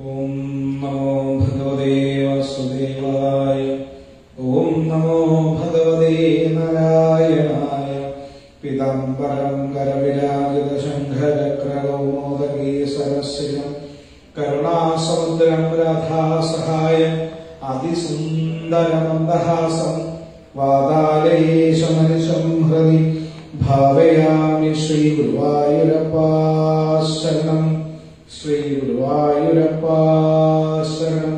ഓം നമോ ഭഗവതേ വാസുദേവായ ഓം നമോ ഭഗവതേ നാരായണായ പിതംബരം കരവിരാജിത ശംഖരക്രകൗമോദകീ സരസ്യം കരുണാസമുദ്രം രാധാസഹായം അതിസുന്ദരമന്ദഹാസം വാതാലയേശമനിശം ഹൃദി ഭാവയാമി ശ്രീഗുരുവായൂരപ്പാശരണം ശ്രീഗുരുവായൂരപ്പാശരണം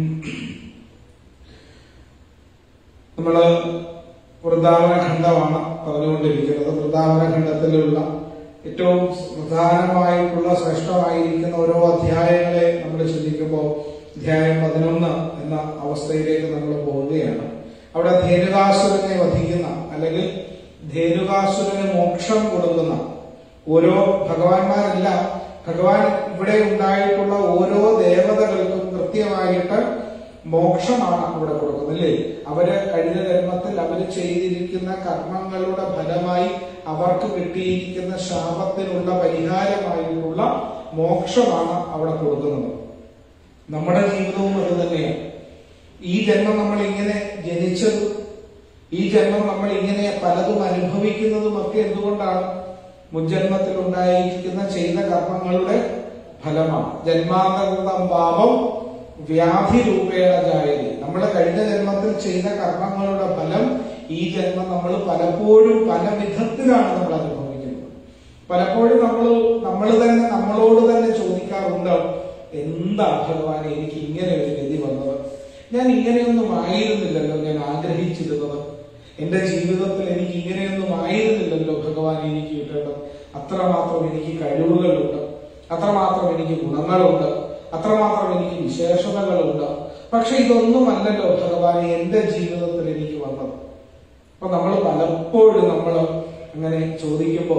നമ്മള് വൃന്ദാവന ഖണ്ഡമാണ് പറഞ്ഞുകൊണ്ടിരിക്കുന്നത് വൃന്ദാവന ഖണ്ഡത്തിലുള്ള ഏറ്റവും പ്രധാനമായിട്ടുള്ള ശ്രേഷ്ഠമായിരിക്കുന്ന ഓരോ അധ്യായങ്ങളെ നമ്മൾ ചിന്തിക്കുമ്പോൾ അധ്യായം പതിനൊന്ന് എന്ന അവസ്ഥയിലേക്ക് നമ്മൾ പോവുകയാണ് അവിടെ ധേനുകാസുരനെ വധിക്കുന്ന അല്ലെങ്കിൽ ധേനുകാസുരന് മോക്ഷം കൊടുക്കുന്ന ഓരോ ഭഗവാന്മാരെല്ലാം ഭഗവാൻ ഇവിടെ ഉണ്ടായിട്ടുള്ള ഓരോ ദേവതകൾക്കും കൃത്യമായിട്ട് മോക്ഷമാണ് അവിടെ കൊടുക്കുന്നത് അല്ലേ അവര് കഴിഞ്ഞ ജന്മത്തിൽ അവര് ചെയ്തിരിക്കുന്ന കർമ്മങ്ങളുടെ ഫലമായി അവർക്ക് കിട്ടിയിരിക്കുന്ന ശാപത്തിനുള്ള പരിഹാരമായിട്ടുള്ള മോക്ഷമാണ് അവിടെ കൊടുക്കുന്നത് നമ്മുടെ ജീവിതവും അത് തന്നെയാണ് ഈ ജന്മം നമ്മൾ ഇങ്ങനെ ജനിച്ചതും ഈ ജന്മം നമ്മൾ ഇങ്ങനെ പലതും അനുഭവിക്കുന്നതും ഒക്കെ എന്തുകൊണ്ടാണ് മുൻജന്മത്തിൽ ഉണ്ടായിരിക്കുന്ന ചെയ്ത കർമ്മങ്ങളുടെ ഫലമാണ് ജന്മാന്തകൃതം പാപം വ്യാധി രൂപേണ ജായതി നമ്മൾ കഴിഞ്ഞ ജന്മത്തിൽ ചെയ്ത കർമ്മങ്ങളുടെ ഫലം ഈ ജന്മം നമ്മൾ പലപ്പോഴും പല വിധത്തിലാണ് നമ്മൾ അനുഭവിക്കുന്നത് പലപ്പോഴും നമ്മൾ നമ്മൾ തന്നെ നമ്മളോട് തന്നെ ചോദിക്കാറുണ്ട് എന്താ ഭഗവാൻ എനിക്ക് ഇങ്ങനെ ഒരു ഗതി വന്നത് ഞാൻ ഇങ്ങനെയൊന്നും ആയിരുന്നില്ലല്ലോ ഞാൻ ആഗ്രഹിച്ചിരുന്നത് എന്റെ ജീവിതത്തിൽ എനിക്ക് ഇങ്ങനെയൊന്നും ആയിരുന്നില്ലല്ലോ ഭഗവാൻ എനിക്ക് കിട്ടേണ്ടത് അത്രമാത്രം എനിക്ക് കഴിവുകളുണ്ട് അത്രമാത്രം എനിക്ക് ഗുണങ്ങളുണ്ട് അത്രമാത്രം എനിക്ക് വിശേഷതകളുണ്ട് പക്ഷെ ഇതൊന്നുമല്ലല്ലോ ഭഗവാൻ എന്റെ ജീവിതത്തിൽ എനിക്ക് വന്നത് അപ്പൊ നമ്മൾ പലപ്പോഴും നമ്മൾ അങ്ങനെ ചോദിക്കുമ്പോ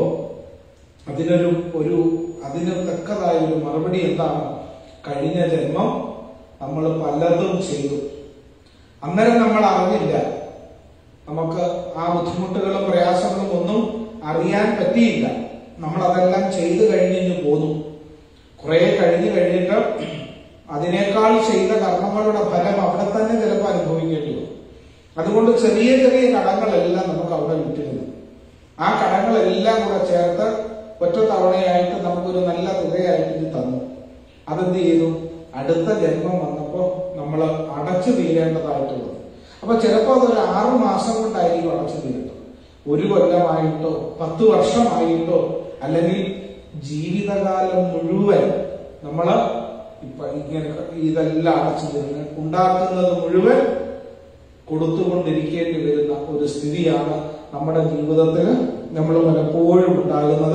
അതിനൊരു ഒരു അതിന് തക്കതായ ഒരു മറുപടി എന്താണ് കഴിഞ്ഞ ജന്മം നമ്മൾ പലതും ചെയ്തു അന്നേരം നമ്മൾ അറിഞ്ഞില്ല നമുക്ക് ആ ബുദ്ധിമുട്ടുകളും പ്രയാസങ്ങളും ഒന്നും അറിയാൻ പറ്റിയില്ല നമ്മൾ അതെല്ലാം ചെയ്തു കഴിഞ്ഞ് പോന്നു കുറെ കഴിഞ്ഞു കഴിഞ്ഞിട്ട് അതിനേക്കാൾ ചെയ്ത കർമ്മങ്ങളുടെ ഫലം അവിടെ തന്നെ ചിലപ്പോൾ അനുഭവിക്കേണ്ടി വരും അതുകൊണ്ട് ചെറിയ ചെറിയ കടങ്ങളെല്ലാം നമുക്ക് അവിടെ വിട്ടിരുന്നു ആ കടങ്ങളെല്ലാം കൂടെ ചേർത്ത് ഒറ്റ തവണയായിട്ട് നമുക്കൊരു നല്ല തുകയായിട്ട് ഇത് തന്നു അതെന്ത് ചെയ്തു അടുത്ത ജന്മം വന്നപ്പോ നമ്മൾ അടച്ചു തീരേണ്ടതായിട്ട് വന്നു അപ്പൊ ചിലപ്പോൾ അതൊരു ആറു മാസം കൊണ്ടായിരിക്കും അടച്ചു തീരേണ്ടത് ഒരു കൊല്ലമായിട്ടോ പത്ത് വർഷമായിട്ടോ അല്ലെങ്കിൽ ജീവിതകാലം മുഴുവൻ നമ്മള് ഇപ്പൊ ഇങ്ങനെ ഇതെല്ലാം അടച്ചു തീർന്ന് ഉണ്ടാക്കുന്നത് മുഴുവൻ കൊടുത്തുകൊണ്ടിരിക്കേണ്ടി വരുന്ന ഒരു സ്ഥിതിയാണ് നമ്മുടെ ജീവിതത്തിൽ നമ്മൾ പലപ്പോഴും ഉണ്ടാകുന്നത്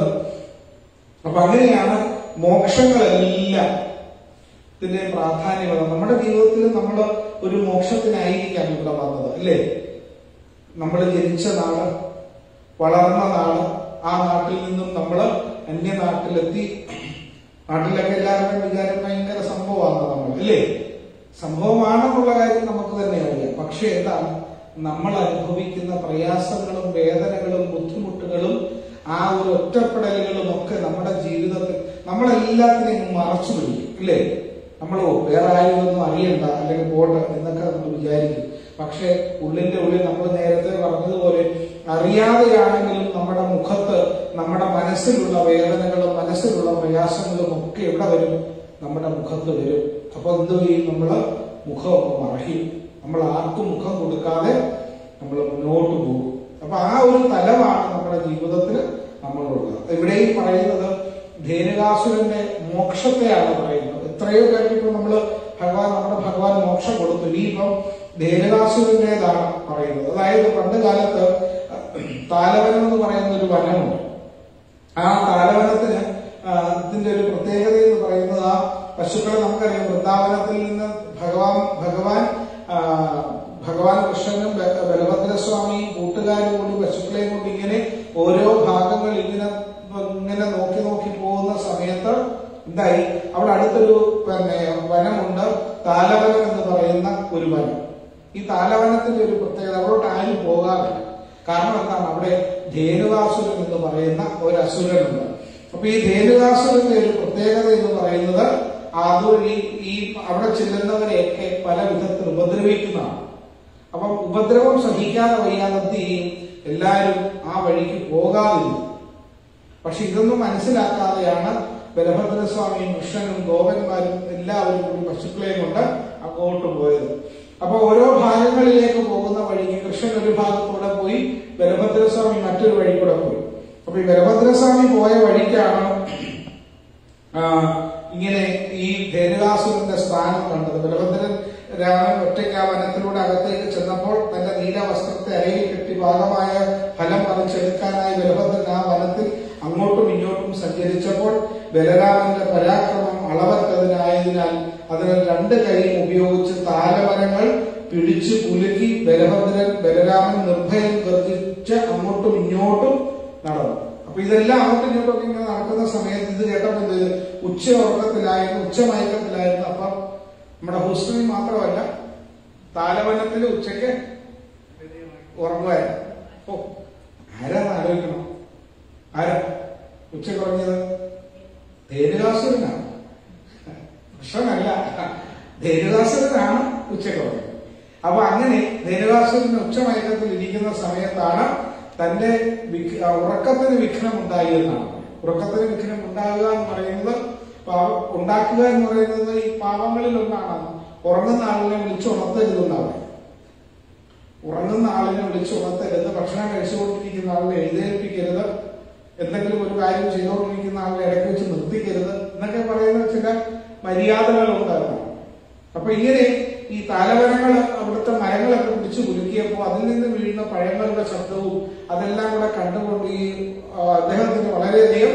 അപ്പൊ അങ്ങനെയാണ് മോക്ഷങ്ങളെല്ലാം ഇതിന്റെ പ്രാധാന്യത നമ്മുടെ ജീവിതത്തിൽ നമ്മൾ ഒരു മോക്ഷത്തിനായിരിക്കാം ഇവിടെ വന്നത് അല്ലേ നമ്മൾ ജനിച്ച നാട് വളർന്ന നാട് ആ നാട്ടിൽ നിന്നും നമ്മൾ അന്യനാട്ടിലെത്തി നാട്ടിലൊക്കെ എല്ലാവരുടെയും വിചാരം ഭയങ്കര സംഭവമാണ് നമ്മൾ അല്ലേ സംഭവമാണെന്നുള്ള കാര്യം നമുക്ക് തന്നെ അറിയാം പക്ഷെ എന്താണ് നമ്മൾ അനുഭവിക്കുന്ന പ്രയാസങ്ങളും വേദനകളും ബുദ്ധിമുട്ടുകളും ആ ഒരു ഒറ്റപ്പെടലുകളും ഒക്കെ നമ്മുടെ ജീവിതത്തിൽ നമ്മളെല്ലാത്തിനെയും മറച്ചു പിടിക്കും ഇല്ലേ നമ്മൾ വേറെ ആരും ഒന്നും അറിയണ്ട അല്ലെങ്കിൽ പോട്ടെ എന്നൊക്കെ നമ്മൾ വിചാരിക്കും പക്ഷെ ഉള്ളിന്റെ ഉള്ളിൽ നമ്മൾ നേരത്തെ പറഞ്ഞതുപോലെ അറിയാതെയാണെങ്കിലും നമ്മുടെ മുഖത്ത് നമ്മുടെ മനസ്സിലുള്ള വേദനകളും മനസ്സിലുള്ള പ്രയാസങ്ങളും ഒക്കെ എവിടെ വരും നമ്മുടെ മുഖത്ത് വരും അപ്പൊ എന്ത് ചെയ്യും നമ്മള് മുഖം മറയും നമ്മൾ ആർക്കും മുഖം കൊടുക്കാതെ നമ്മൾ മുന്നോട്ട് പോകും അപ്പൊ ആ ഒരു തലമാണ് നമ്മുടെ ജീവിതത്തിൽ നമ്മളുള്ളത് ഇവിടെയും പറയുന്നത് ധേനുകാസുരന്റെ മോക്ഷത്തെയാണ് പറയുന്നത് എത്രയോ കഴിഞ്ഞപ്പോൾ നമ്മള് ഭഗവാൻ നമ്മുടെ ഭഗവാൻ മോക്ഷം കൊടുത്തു ഇനിയിപ്പം ധേനുകാസുരന്റേതാണ് പറയുന്നത് അതായത് പണ്ട് കാലത്ത് താലവനം എന്ന് പറയുന്ന ഒരു വനമുണ്ട് ആ താലവനത്തിന് ഇതിന്റെ ഒരു പ്രത്യേകത എന്ന് പറയുന്നത് ആ പശുക്കളെ നമുക്കറിയാം വൃന്ദാവനത്തിൽ നിന്ന് ഭഗവാൻ ഭഗവാൻ ഭഗവാൻ കൃഷ്ണനും ബലഭദ്രസ്വാമിയും കൂട്ടുകാരും കൂടി പശുക്കളെയും കൊണ്ട് ഇങ്ങനെ ഓരോ ഭാഗങ്ങൾ ഇങ്ങനെ ഇങ്ങനെ നോക്കി നോക്കി പോകുന്ന സമയത്ത് എന്തായി അവിടെ അടുത്തൊരു പിന്നെ വനമുണ്ട് താലവനം എന്ന് പറയുന്ന ഒരു വനം ഈ താലവനത്തിന്റെ ഒരു പ്രത്യേകത അവിടോട്ട് ആരും പോകാറില്ല കാരണം എന്താണ് അവിടെ ധേനുകാസുരൻ എന്ന് പറയുന്ന ഒരു അസുരനുണ്ട് അപ്പൊ ഈ ധേനുകാസുരന്റെ ഒരു പ്രത്യേകത എന്ന് പറയുന്നത് അതുവഴി ഈ അവിടെ ചെല്ലുന്നവരെയൊക്കെ പല വിധത്തിൽ ഉപദ്രവിക്കുന്നതാണ് അപ്പം ഉപദ്രവം സഹിക്കാതെ വയ്യാതെ എന്ത് ചെയ്യും എല്ലാവരും ആ വഴിക്ക് പോകാതിരുന്നു പക്ഷെ ഇതൊന്നും മനസ്സിലാക്കാതെയാണ് ബലഭദ്രസ്വാമിയും കൃഷ്ണനും ഗോപന്മാരും എല്ലാവരും കൂടി പശുക്കളെയും കൊണ്ട് അങ്ങോട്ട് പോയത് അപ്പൊ ഓരോ ഭാഗങ്ങളിലേക്ക് പോകുന്ന വഴിക്ക് കൃഷ്ണൻ ഒരു ഭാഗത്തൂടെ പോയി ബലഭദ്രസ്വാമി മറ്റൊരു വഴി കൂടെ പോയി അപ്പൊ ഈ ബലഭദ്രസ്വാമി പോയ വഴിക്കാണ് ആ, ഇങ്ങനെ ഈ ധേനുകാസുരന്റെ സ്ഥാനം കണ്ടത് ബലഭദ്രൻ രാമൻ ഒറ്റയ്ക്ക് ആ വനത്തിലൂടെ അകത്തേക്ക് ചെന്നപ്പോൾ തന്റെ നീല വസ്ത്രത്തെ അരയിൽ കെട്ടി ഭാഗമായ ഫലം പറിച്ചെടുക്കാനായി ബലഭദ്രൻ ആ വനത്തിൽ അങ്ങോട്ടും ഇങ്ങോട്ടും സഞ്ചരിച്ചപ്പോൾ ബലരാമന്റെ പരാക്രമം അളവറ്റതിനായതിനാൽ അതിനാൽ രണ്ട് കൈയും ഉപയോഗിച്ച് താലമരങ്ങൾ പിടിച്ചു കുലുക്കി ബലഭദ്രൻ ബലരാമൻ നിർഭയം ഗർജിച്ച് അങ്ങോട്ടും ഇങ്ങോട്ടും നടന്നു അപ്പൊ ഇതെല്ലാം അങ്ങോട്ടും ഇങ്ങോട്ടും ഒക്കെ ഇങ്ങനെ നടക്കുന്ന സമയത്ത് ഇത് കേട്ടപ്പോൾ എന്ത് ചെയ്തു? ഉച്ച ഉറക്കത്തിലായിരുന്നു ഉച്ച മയക്കത്തിലായിരുന്നു അപ്പം നമ്മുടെ ഹൂസ്റ്റണിൽ മാത്രമല്ല താലവനത്തിൽ ഉച്ചയ്ക്ക് ഉറങ്ങുമായിരുന്നു ഓ ആരാന്ന് ആലോചിക്കണം ആരാ ഉച്ചയ്ക്ക് ഉറങ്ങിയത് ധേനുകാസുരനാണ് കൃഷ്ണനല്ല ധേനുകാസുരനാണ് ഉച്ചയ്ക്ക് ഉറങ്ങിയത് അപ്പൊ അങ്ങനെ ധേനുകാസുരൻ ഉച്ചമയക്കത്തിൽ ഇരിക്കുന്ന സമയത്താണ് തന്റെ വിഘ്- ആ, ഉറക്കത്തിന് വിഘ്നം ഉണ്ടായി എന്നാണ് ഉറക്കത്തിന് വിഘ്നം ഉണ്ടാകുക എന്ന് പറയുന്നത് പാവ- ഉണ്ടാക്കുക എന്ന് പറയുന്നത് ഈ പാവങ്ങളിൽ ഒന്നാണ് ഉറങ്ങുന്ന ആളിനെ വിളിച്ചുണർത്തരുതെന്നാണ് ഉറങ്ങുന്ന ആളിനെ വിളിച്ചുണർത്തരുത് ഭക്ഷണം കഴിച്ചുകൊണ്ടിരിക്കുന്ന ആളിനെ എഴുന്നേൽപ്പിക്കരുത് എന്തെങ്കിലും ഒരു കാര്യം ചെയ്തുകൊണ്ടിരിക്കുന്ന ആളിനെ ഇടയ്ക്ക് വെച്ച് നിർത്തിക്കരുത് എന്നൊക്കെ പറയുന്ന ചില മര്യാദകൾ ഉണ്ടായിരുന്നു അപ്പൊ ഇങ്ങനെ ഈ താലവനങ്ങൾ അവിടുത്തെ മരങ്ങളൊക്കെ പിടിച്ചു കുലുക്കിയപ്പോൾ അതിൽ നിന്ന് വീഴുന്ന പഴങ്ങളുടെ ശബ്ദവും അതെല്ലാം കൂടെ കണ്ടുകൊണ്ട് ഈ ആ, അദ്ദേഹത്തിന് വളരെയധികം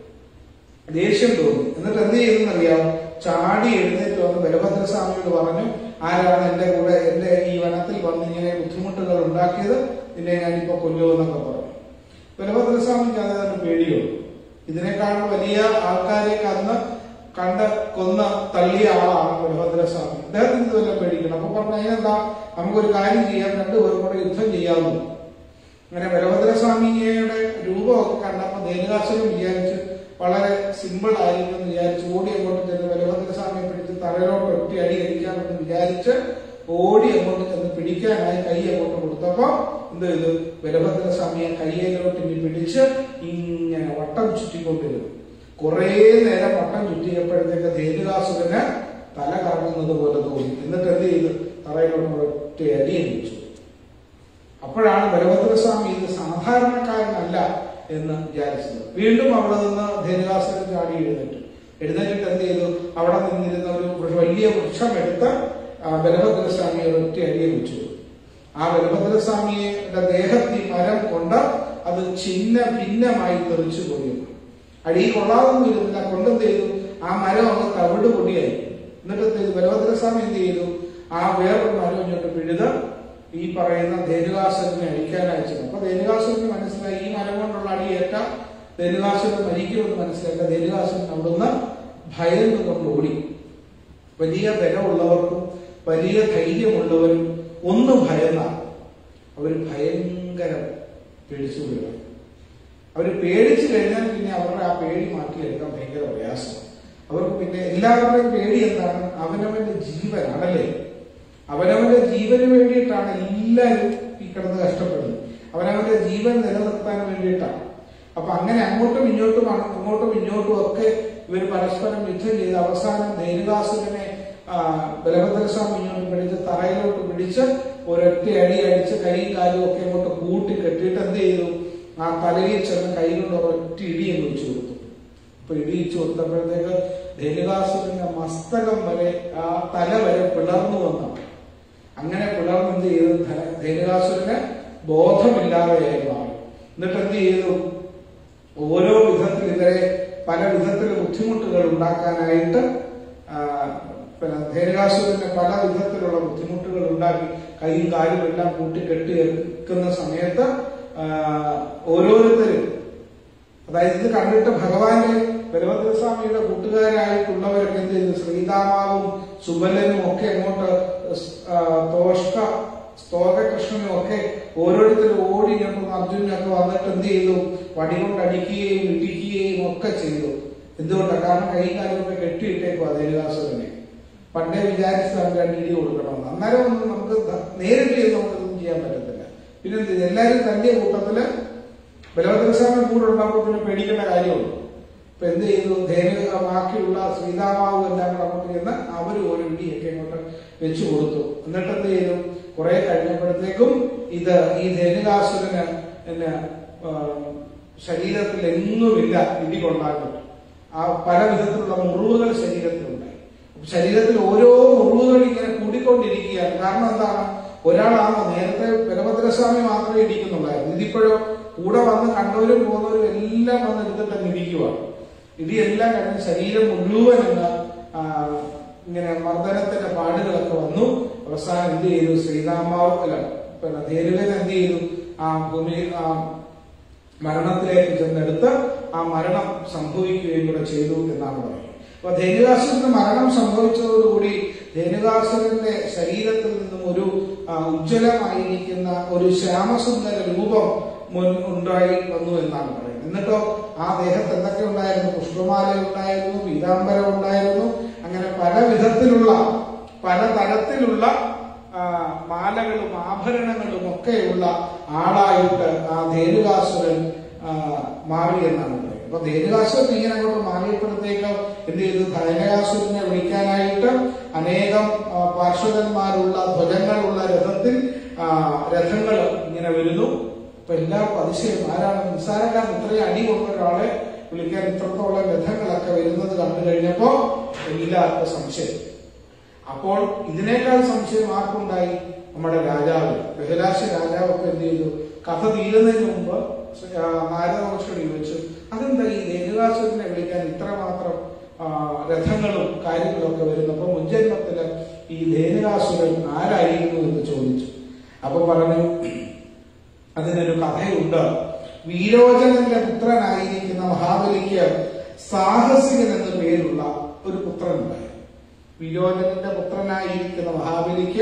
ദേഷ്യം തോന്നി എന്നിട്ട് എന്ത് ചെയ്തെന്നറിയാം ചാടി എഴുന്നേറ്റ് വന്ന് ബലഭദ്രസ്വാമിയോട് പറഞ്ഞു ആരാണ് എന്റെ കൂടെ എന്റെ ഈ വനത്തിൽ വന്ന് ഇങ്ങനെ ബുദ്ധിമുട്ടുകൾ ഉണ്ടാക്കിയത് നിന്നെ ഞാനിപ്പോ കൊല്ലുമെന്നൊക്കെ പറഞ്ഞു ബലഭദ്രസ്വാമിക്ക് അത് തന്നെ പേടിയുള്ളൂ ഇതിനേക്കാളും വലിയ ആൾക്കാരെയൊക്കെ അന്ന് കണ്ട് കൊന്ന് തള്ളിയ ആളാണ് ബലഭദ്രസ്വാമി അദ്ദേഹത്തിന് ഇതുവല്ല പേടിക്കണം അപ്പൊ പറഞ്ഞു അതിനെന്താ നമുക്കൊരു കാര്യം ചെയ്യാം രണ്ടുപേരും കൂടെ യുദ്ധം ചെയ്യാവുന്നു അങ്ങനെ ബലഭദ്രസ്വാമിയുടെ രൂപമൊക്കെ കണ്ടപ്പോൾ ദേവദാസനും വിചാരിച്ച് വളരെ സിമ്പിൾ ആയിരിക്കും എന്ന് വിചാരിച്ച് ഓടി അങ്ങോട്ട് ചെന്ന് ബലഭദ്രസ്വാമിയെ പിടിച്ച് തലയിലോട്ട് ഒറ്റ അടി അടിക്കാമെന്ന് വിചാരിച്ച് ഓടി അങ്ങോട്ട് ചെന്ന് പിടിക്കാനായി കൈ അങ്ങോട്ട് കൊടുത്തപ്പോ എന്ത് ചെയ്തു ബലഭദ്രസ്വാമിയെ കയ്യിലോട്ട് ഇനി പിടിച്ച് ഇങ്ങനെ വട്ടം ചുറ്റിക്കൊണ്ടിരുന്നു കുറേ നേരം വട്ടം ചുറ്റിയപ്പോഴത്തേക്ക് ദേവികാസുരന് തല കറങ്ങുന്നത് പോലെ തോന്നി എന്നിട്ട് എന്ത് ചെയ്തു തറയിലോട്ട് ഒറ്റ അടി അടിച്ചു അപ്പോഴാണ് ബലഭദ്രസ്വാമി ഇത് സാധാരണക്കാരനല്ല എന്ന് വിചാരിച്ചത് വീണ്ടും അവിടെ നിന്ന് ധേനുദാസൻ ചാടി എഴുന്നേറ്റു എഴുന്നേറ്റിട്ട് എന്ത് ചെയ്തു അവിടെ നിന്നിരുന്ന ഒരു വൃ- വലിയ വൃക്ഷം എടുത്ത് ആ ബലഭദ്രസ്വാമിയെ ഒറ്റ അടിയെ വെച്ചു ആ ബലഭദ്രസ്വാമിയുടെ ദേഹത്ത് ഈ മരം കൊണ്ട് അത് ചിന്ന ഭിന്നമായി തെറിച്ചു പോയി അടി കൊള്ളാതൊന്നും ഇരുന്നില്ല കൊണ്ടെന്ത് ചെയ്തു ആ മരം അങ്ങ് തവിട് പൊടിയായി എന്നിട്ട് എന്ത് ചെയ്തു ബലഭദ്രസ്വാമി എന്ത് ചെയ്തു ആ വേറൊരു മരം ഇങ്ങോട്ട് പിഴുത് ഈ പറയുന്ന ധേനുകാസുരനെ അടിക്കാൻ അയച്ചത് അപ്പൊ ധേനുകാസുരന് മനസ്സിലായി ഈ മരം കൊണ്ടുള്ള അടിയേറ്റ ധേനുകാസുരൻ മരിക്കുമെന്ന് മനസ്സിലാക്കുക ധേനുകാസുരൻ അവിടുന്ന് ഭയന്ന് കൊണ്ട് ഓടി വലിയ ബലമുള്ളവർക്കും വലിയ ധൈര്യമുള്ളവരും ഒന്ന് ഭയന്ന അവർ ഭയങ്കര പേടിച്ചു വീഴും അവർ പേടിച്ചു കഴിഞ്ഞാൽ പിന്നെ അവരുടെ ആ പേടി മാറ്റിയെടുക്കാൻ ഭയങ്കര പ്രയാസമാണ് അവർക്ക് പിന്നെ എല്ലാവരുടെയും പേടി എന്താണ് അവനവന്റെ ജീവനാണല്ലേ അവനവന്റെ ജീവന് വേണ്ടിയിട്ടാണ് എല്ലാവരും ഈ കിടന്ന് കഷ്ടപ്പെടുന്നത് അവനവന്റെ ജീവൻ നിലനിർത്താൻ വേണ്ടിയിട്ടാണ് അപ്പൊ അങ്ങനെ അങ്ങോട്ടും ഇങ്ങോട്ടും അങ്ങോട്ടും ഇങ്ങോട്ടും ഒക്കെ ഇവർ പരസ്പരം യുദ്ധം ചെയ്ത് അവസാനം ധേനുദാസുരനെ ബലഭദ്രസ്വാമി ഇങ്ങോട്ട് പിടിച്ച് തറയിലോട്ട് പിടിച്ച് ഒരൊറ്റ അടി അടിച്ച് കൈയും കാലും ഒക്കെ അങ്ങോട്ട് കൂട്ടി കെട്ടിയിട്ട് എന്ത് ചെയ്തു ആ തലയിൽ ചെന്ന് കൈ കൊണ്ട് ഒരൊറ്റ ഇടിയും വെച്ചു കൊടുത്തു അപ്പൊ ഇടിയിച്ചു കൊടുത്തപ്പോഴത്തേക്ക് ധേനുദാസുരന്റെ മസ്തകം വരെ ആ തല വരെ പിളർന്നു വന്നാണ് അങ്ങനെ പിളർന്ന് എന്ത് ചെയ്തു ധന- ധേനുദാസുരന് ബോധമില്ലാതെയായി മാറി എന്നിട്ട് എന്ത് ചെയ്തു ഓരോ വിധത്തിൽ ഇവരെ പല വിധത്തിൽ ബുദ്ധിമുട്ടുകൾ ഉണ്ടാക്കാനായിട്ട് ആ, പിന്നെ ധേനുകാസുരന് പല വിധത്തിലുള്ള ബുദ്ധിമുട്ടുകൾ ഉണ്ടാക്കി കൈയും കാലും എല്ലാം കൂട്ടി കെട്ടി വെക്കുന്ന സമയത്ത് ആ, ഓരോരുത്തരും അതായത് ഇത് കണ്ടിട്ട് ഭഗവാന്റെ ബലഭദ്രസ്വാമിയുടെ കൂട്ടുകാരായിട്ടുള്ളവരൊക്കെ എന്ത് ചെയ്തു ശ്രീതാമാവും സുബലനും ഒക്കെ അങ്ങോട്ട് സ്- ആ, തോഷ്ക സ്തോകകൃഷ്ണനും ഒക്കെ ഓരോരുത്തരും ഓടി ഞങ്ങൾ അർജുനൊക്കെ വന്നിട്ട് എന്ത് ചെയ്തു വടി കൊണ്ട് അടിക്കുകയും ഇടിക്കുകയും ഒക്കെ ചെയ്തു എന്തുകൊണ്ടാണ് കാരണം കൈ കാലമൊക്കെ കെട്ടിയിട്ടേക്കും ദേനുകാസുരനെ പണ്ടേ വിചാരിച്ചതാണ് രണ്ട് ഇടി കൊടുക്കണമെന്ന് അന്നേരം ഒന്നും നമുക്ക് ത- നേരിട്ട് ചെയ്ത് നമുക്കൊന്നും ചെയ്യാൻ പറ്റത്തില്ല പിന്നെ എന്ത് ചെയ്യും? എല്ലാവരും തന്റെ കൂട്ടത്തില് ബലഭദ്രസ്വാമി കൂടെ ഉണ്ടാകുമ്പോൾ പിന്നെ പേടിക്കേണ്ട കാര്യമുള്ളൂ ഇപ്പൊ എന്ത് ചെയ്തു ധേനു ബാക്കിയുള്ള സീതാമാവും എല്ലാം കൂടെ അങ്ങോട്ട് ചെന്ന് അവര് ഒരു ഇടിയൊക്കെ അങ്ങോട്ട് വെച്ചു കൊടുത്തു എന്നിട്ട് എന്ത് ചെയ്തു കുറെ കഴിഞ്ഞപ്പോഴത്തേക്കും ഇത് ഈ ധേനുകാസുരന് പിന്നെ ആ, ശരീരത്തിൽ എങ്ങുമില്ല ഇടി കൊണ്ടാകും ആ പല വിധത്തിലുള്ള മുറിവുകൾ ശരീരത്തിലുണ്ടായി ശരീരത്തിൽ ഓരോ മുറിവുകൾ ഇങ്ങനെ കൂടിക്കൊണ്ടിരിക്കുകയാണ് കാരണം എന്താണ് ഒരാളാണ് നേരത്തെ ബലഭദ്രസ്വാമി മാത്രമേ ഇടിക്കുന്നുള്ളായിരുന്നു ഇതിപ്പോഴോ കൂടെ വന്ന് കണ്ടവരും പോകുന്നവരും എല്ലാം വന്ന് എടുത്തിട്ട് അങ്ങ് ഇടിക്കുവാണ് ഇടിയെല്ലാം കഴിഞ്ഞ് ശരീരം മുഴുവൻ അങ്ങ് ആ, ഇങ്ങനെ മർദ്ദനത്തിന്റെ പാടുകളൊക്കെ വന്നു അവസാനം എന്ത് ചെയ്തു ശ്രീരാമാവ് അല്ല പിന്നെ ധേരുവൻ എന്ത് ചെയ്തു ആ ഭൂമി ആ മരണത്തിലേക്ക് ചെന്നെടുത്ത് ആ മരണം സംഭവിക്കുകയും കൂടെ ചെയ്തു എന്നാണ് പറയുന്നത് അപ്പൊ ധേനുകാസുരന് മരണം സംഭവിച്ചതോടുകൂടി ധേനുകാസുരന്റെ ശരീരത്തിൽ നിന്നും ഒരു ആ, ഉജ്ജ്വലമായിരിക്കുന്ന ഒരു ശ്യാമസുന്ദര രൂപം മുൻ ഉണ്ടായി വന്നു എന്നാണ് പറയുന്നത് എന്നിട്ടോ ആ ദേഹത്ത് എന്തൊക്കെ ഉണ്ടായിരുന്നു പുഷ്പമാല ഉണ്ടായിരുന്നു പീതാംബരം ഉണ്ടായിരുന്നു അങ്ങനെ പല വിധത്തിലുള്ള പല തരത്തിലുള്ള ആ, മാലകളും ആഭരണങ്ങളും ഒക്കെയുള്ള ആളായിട്ട് ആ ധേനുകാസുരൻ ആ, മാറി എന്നാണ് പറയുന്നത് അപ്പൊ ധേനുകാസുരൻ ഇങ്ങനെ അങ്ങോട്ട് മാറിയപ്പോഴത്തേക്ക് എന്ത് ചെയ്തു ധൈനകാസുരനെ വിളിക്കാനായിട്ട് അനേകം ആ, പാർശ്വതന്മാരുള്ള ധ്വജങ്ങളുള്ള രഥത്തിൽ രഥങ്ങൾ ഇങ്ങനെ വരുന്നു അപ്പൊ എല്ലാവർക്കും അതിശയം ആരാണ് നിസ്സാരക്കാരൻ ഇത്രയും അടി കൊണ്ട ഒരാളെ വിളിക്കാൻ ഇത്രത്തോളം രഥങ്ങളൊക്കെ വരുന്നത് കണ്ടു കഴിഞ്ഞപ്പോ എല്ലാവർക്കും സംശയം അപ്പോൾ ഇതിനേക്കാൾ സംശയം ആർക്കുണ്ടായി നമ്മുടെ രാജാവ് ബഹിരാശ രാജാവ് ഒക്കെ എന്ത് ചെയ്തു കഥ തീരുന്നതിന് മുമ്പ് ആ, നാരദ മഹർഷിയോട് ചോദിച്ചു അതെന്താ ഈ ദേവദാസുരനെ വിളിക്കാൻ ഇത്രമാത്രം ആ, രഥങ്ങളും കാര്യങ്ങളും ഒക്കെ വരുന്നപ്പോ മുൻജന്മത്തില് ഈ ധേനുകാസുരൻ ആരായിരുന്നു എന്ന് ചോദിച്ചു അപ്പൊ പറഞ്ഞു അതിനൊരു കഥയുണ്ട് വീരോചനന്റെ പുത്രനായിരിക്കുന്ന മഹാബലിക്ക് സാഹസികൻ എന്ന പേരുള്ള ഒരു പുത്രനുണ്ടായി വിരോചനന്റെ പുത്രനായിരിക്കുന്ന മഹാബലിക്ക്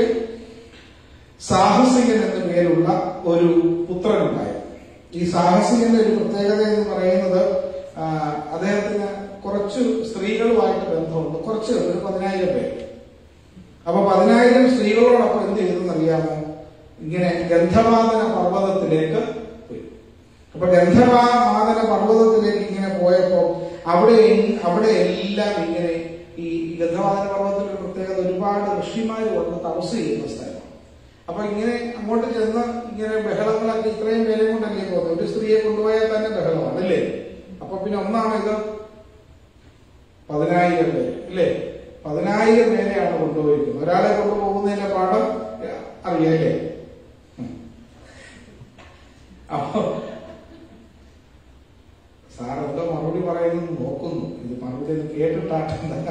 സാഹസികൻ എന്ന പേരുള്ള ഒരു പുത്രനുണ്ടായി ഈ സാഹസികന്റെ ഒരു പ്രത്യേകത എന്ന് പറയുന്നത് ആ, അദ്ദേഹത്തിന് കുറച്ച് സ്ത്രീകളുമായിട്ട് ബന്ധമുണ്ട് കുറച്ച് ഒരു പതിനായിരം പേര് അപ്പൊ പതിനായിരം സ്ത്രീകളോടൊപ്പം എന്ത് ചെയ്തെന്ന് അറിയാമോ ഇങ്ങനെ ഗന്ധമാദന പർവ്വതത്തിലേക്ക് പോയി അപ്പൊ ഗന്ധമാദന പർവ്വതത്തിലേക്ക് ഇങ്ങനെ പോയപ്പോ അവിടെ അവിടെ എല്ലാം ഇങ്ങനെ ഈ ഗന്ധമാദന പർവ്വതത്തിന്റെ പ്രത്യേകത ഒരുപാട് ഋഷിമാര് വന്ന് തപസ് ചെയ്യുന്ന സ്ഥലമാണ് അപ്പൊ ഇങ്ങനെ അങ്ങോട്ട് ചെന്ന് ഇങ്ങനെ ബഹളങ്ങളൊക്കെ ഇത്രയും പേരെ കൊണ്ടല്ലേ പോകുന്നത് ഒരു സ്ത്രീയെ കൊണ്ടുപോയാൽ തന്നെ ബഹളമാണ് അല്ലേ അപ്പൊ പിന്നെ ഒന്നാണ് ഇത് പതിനായിരം പേര് അല്ലേ പതിനായിരം പേരെയാണ് കൊണ്ടുപോയിരിക്കുന്നത് ഒരാളെ കൊണ്ടുപോകുന്നതിന്റെ പാഠം അറിയാല്ലേ ഉം. അപ്പൊ സാർ എന്തോ മറുപടി പറയുന്നത് നോക്കുന്നു ഇത് മറുപടി ഒന്ന് കേട്ടിട്ടാട്ടെന്ന്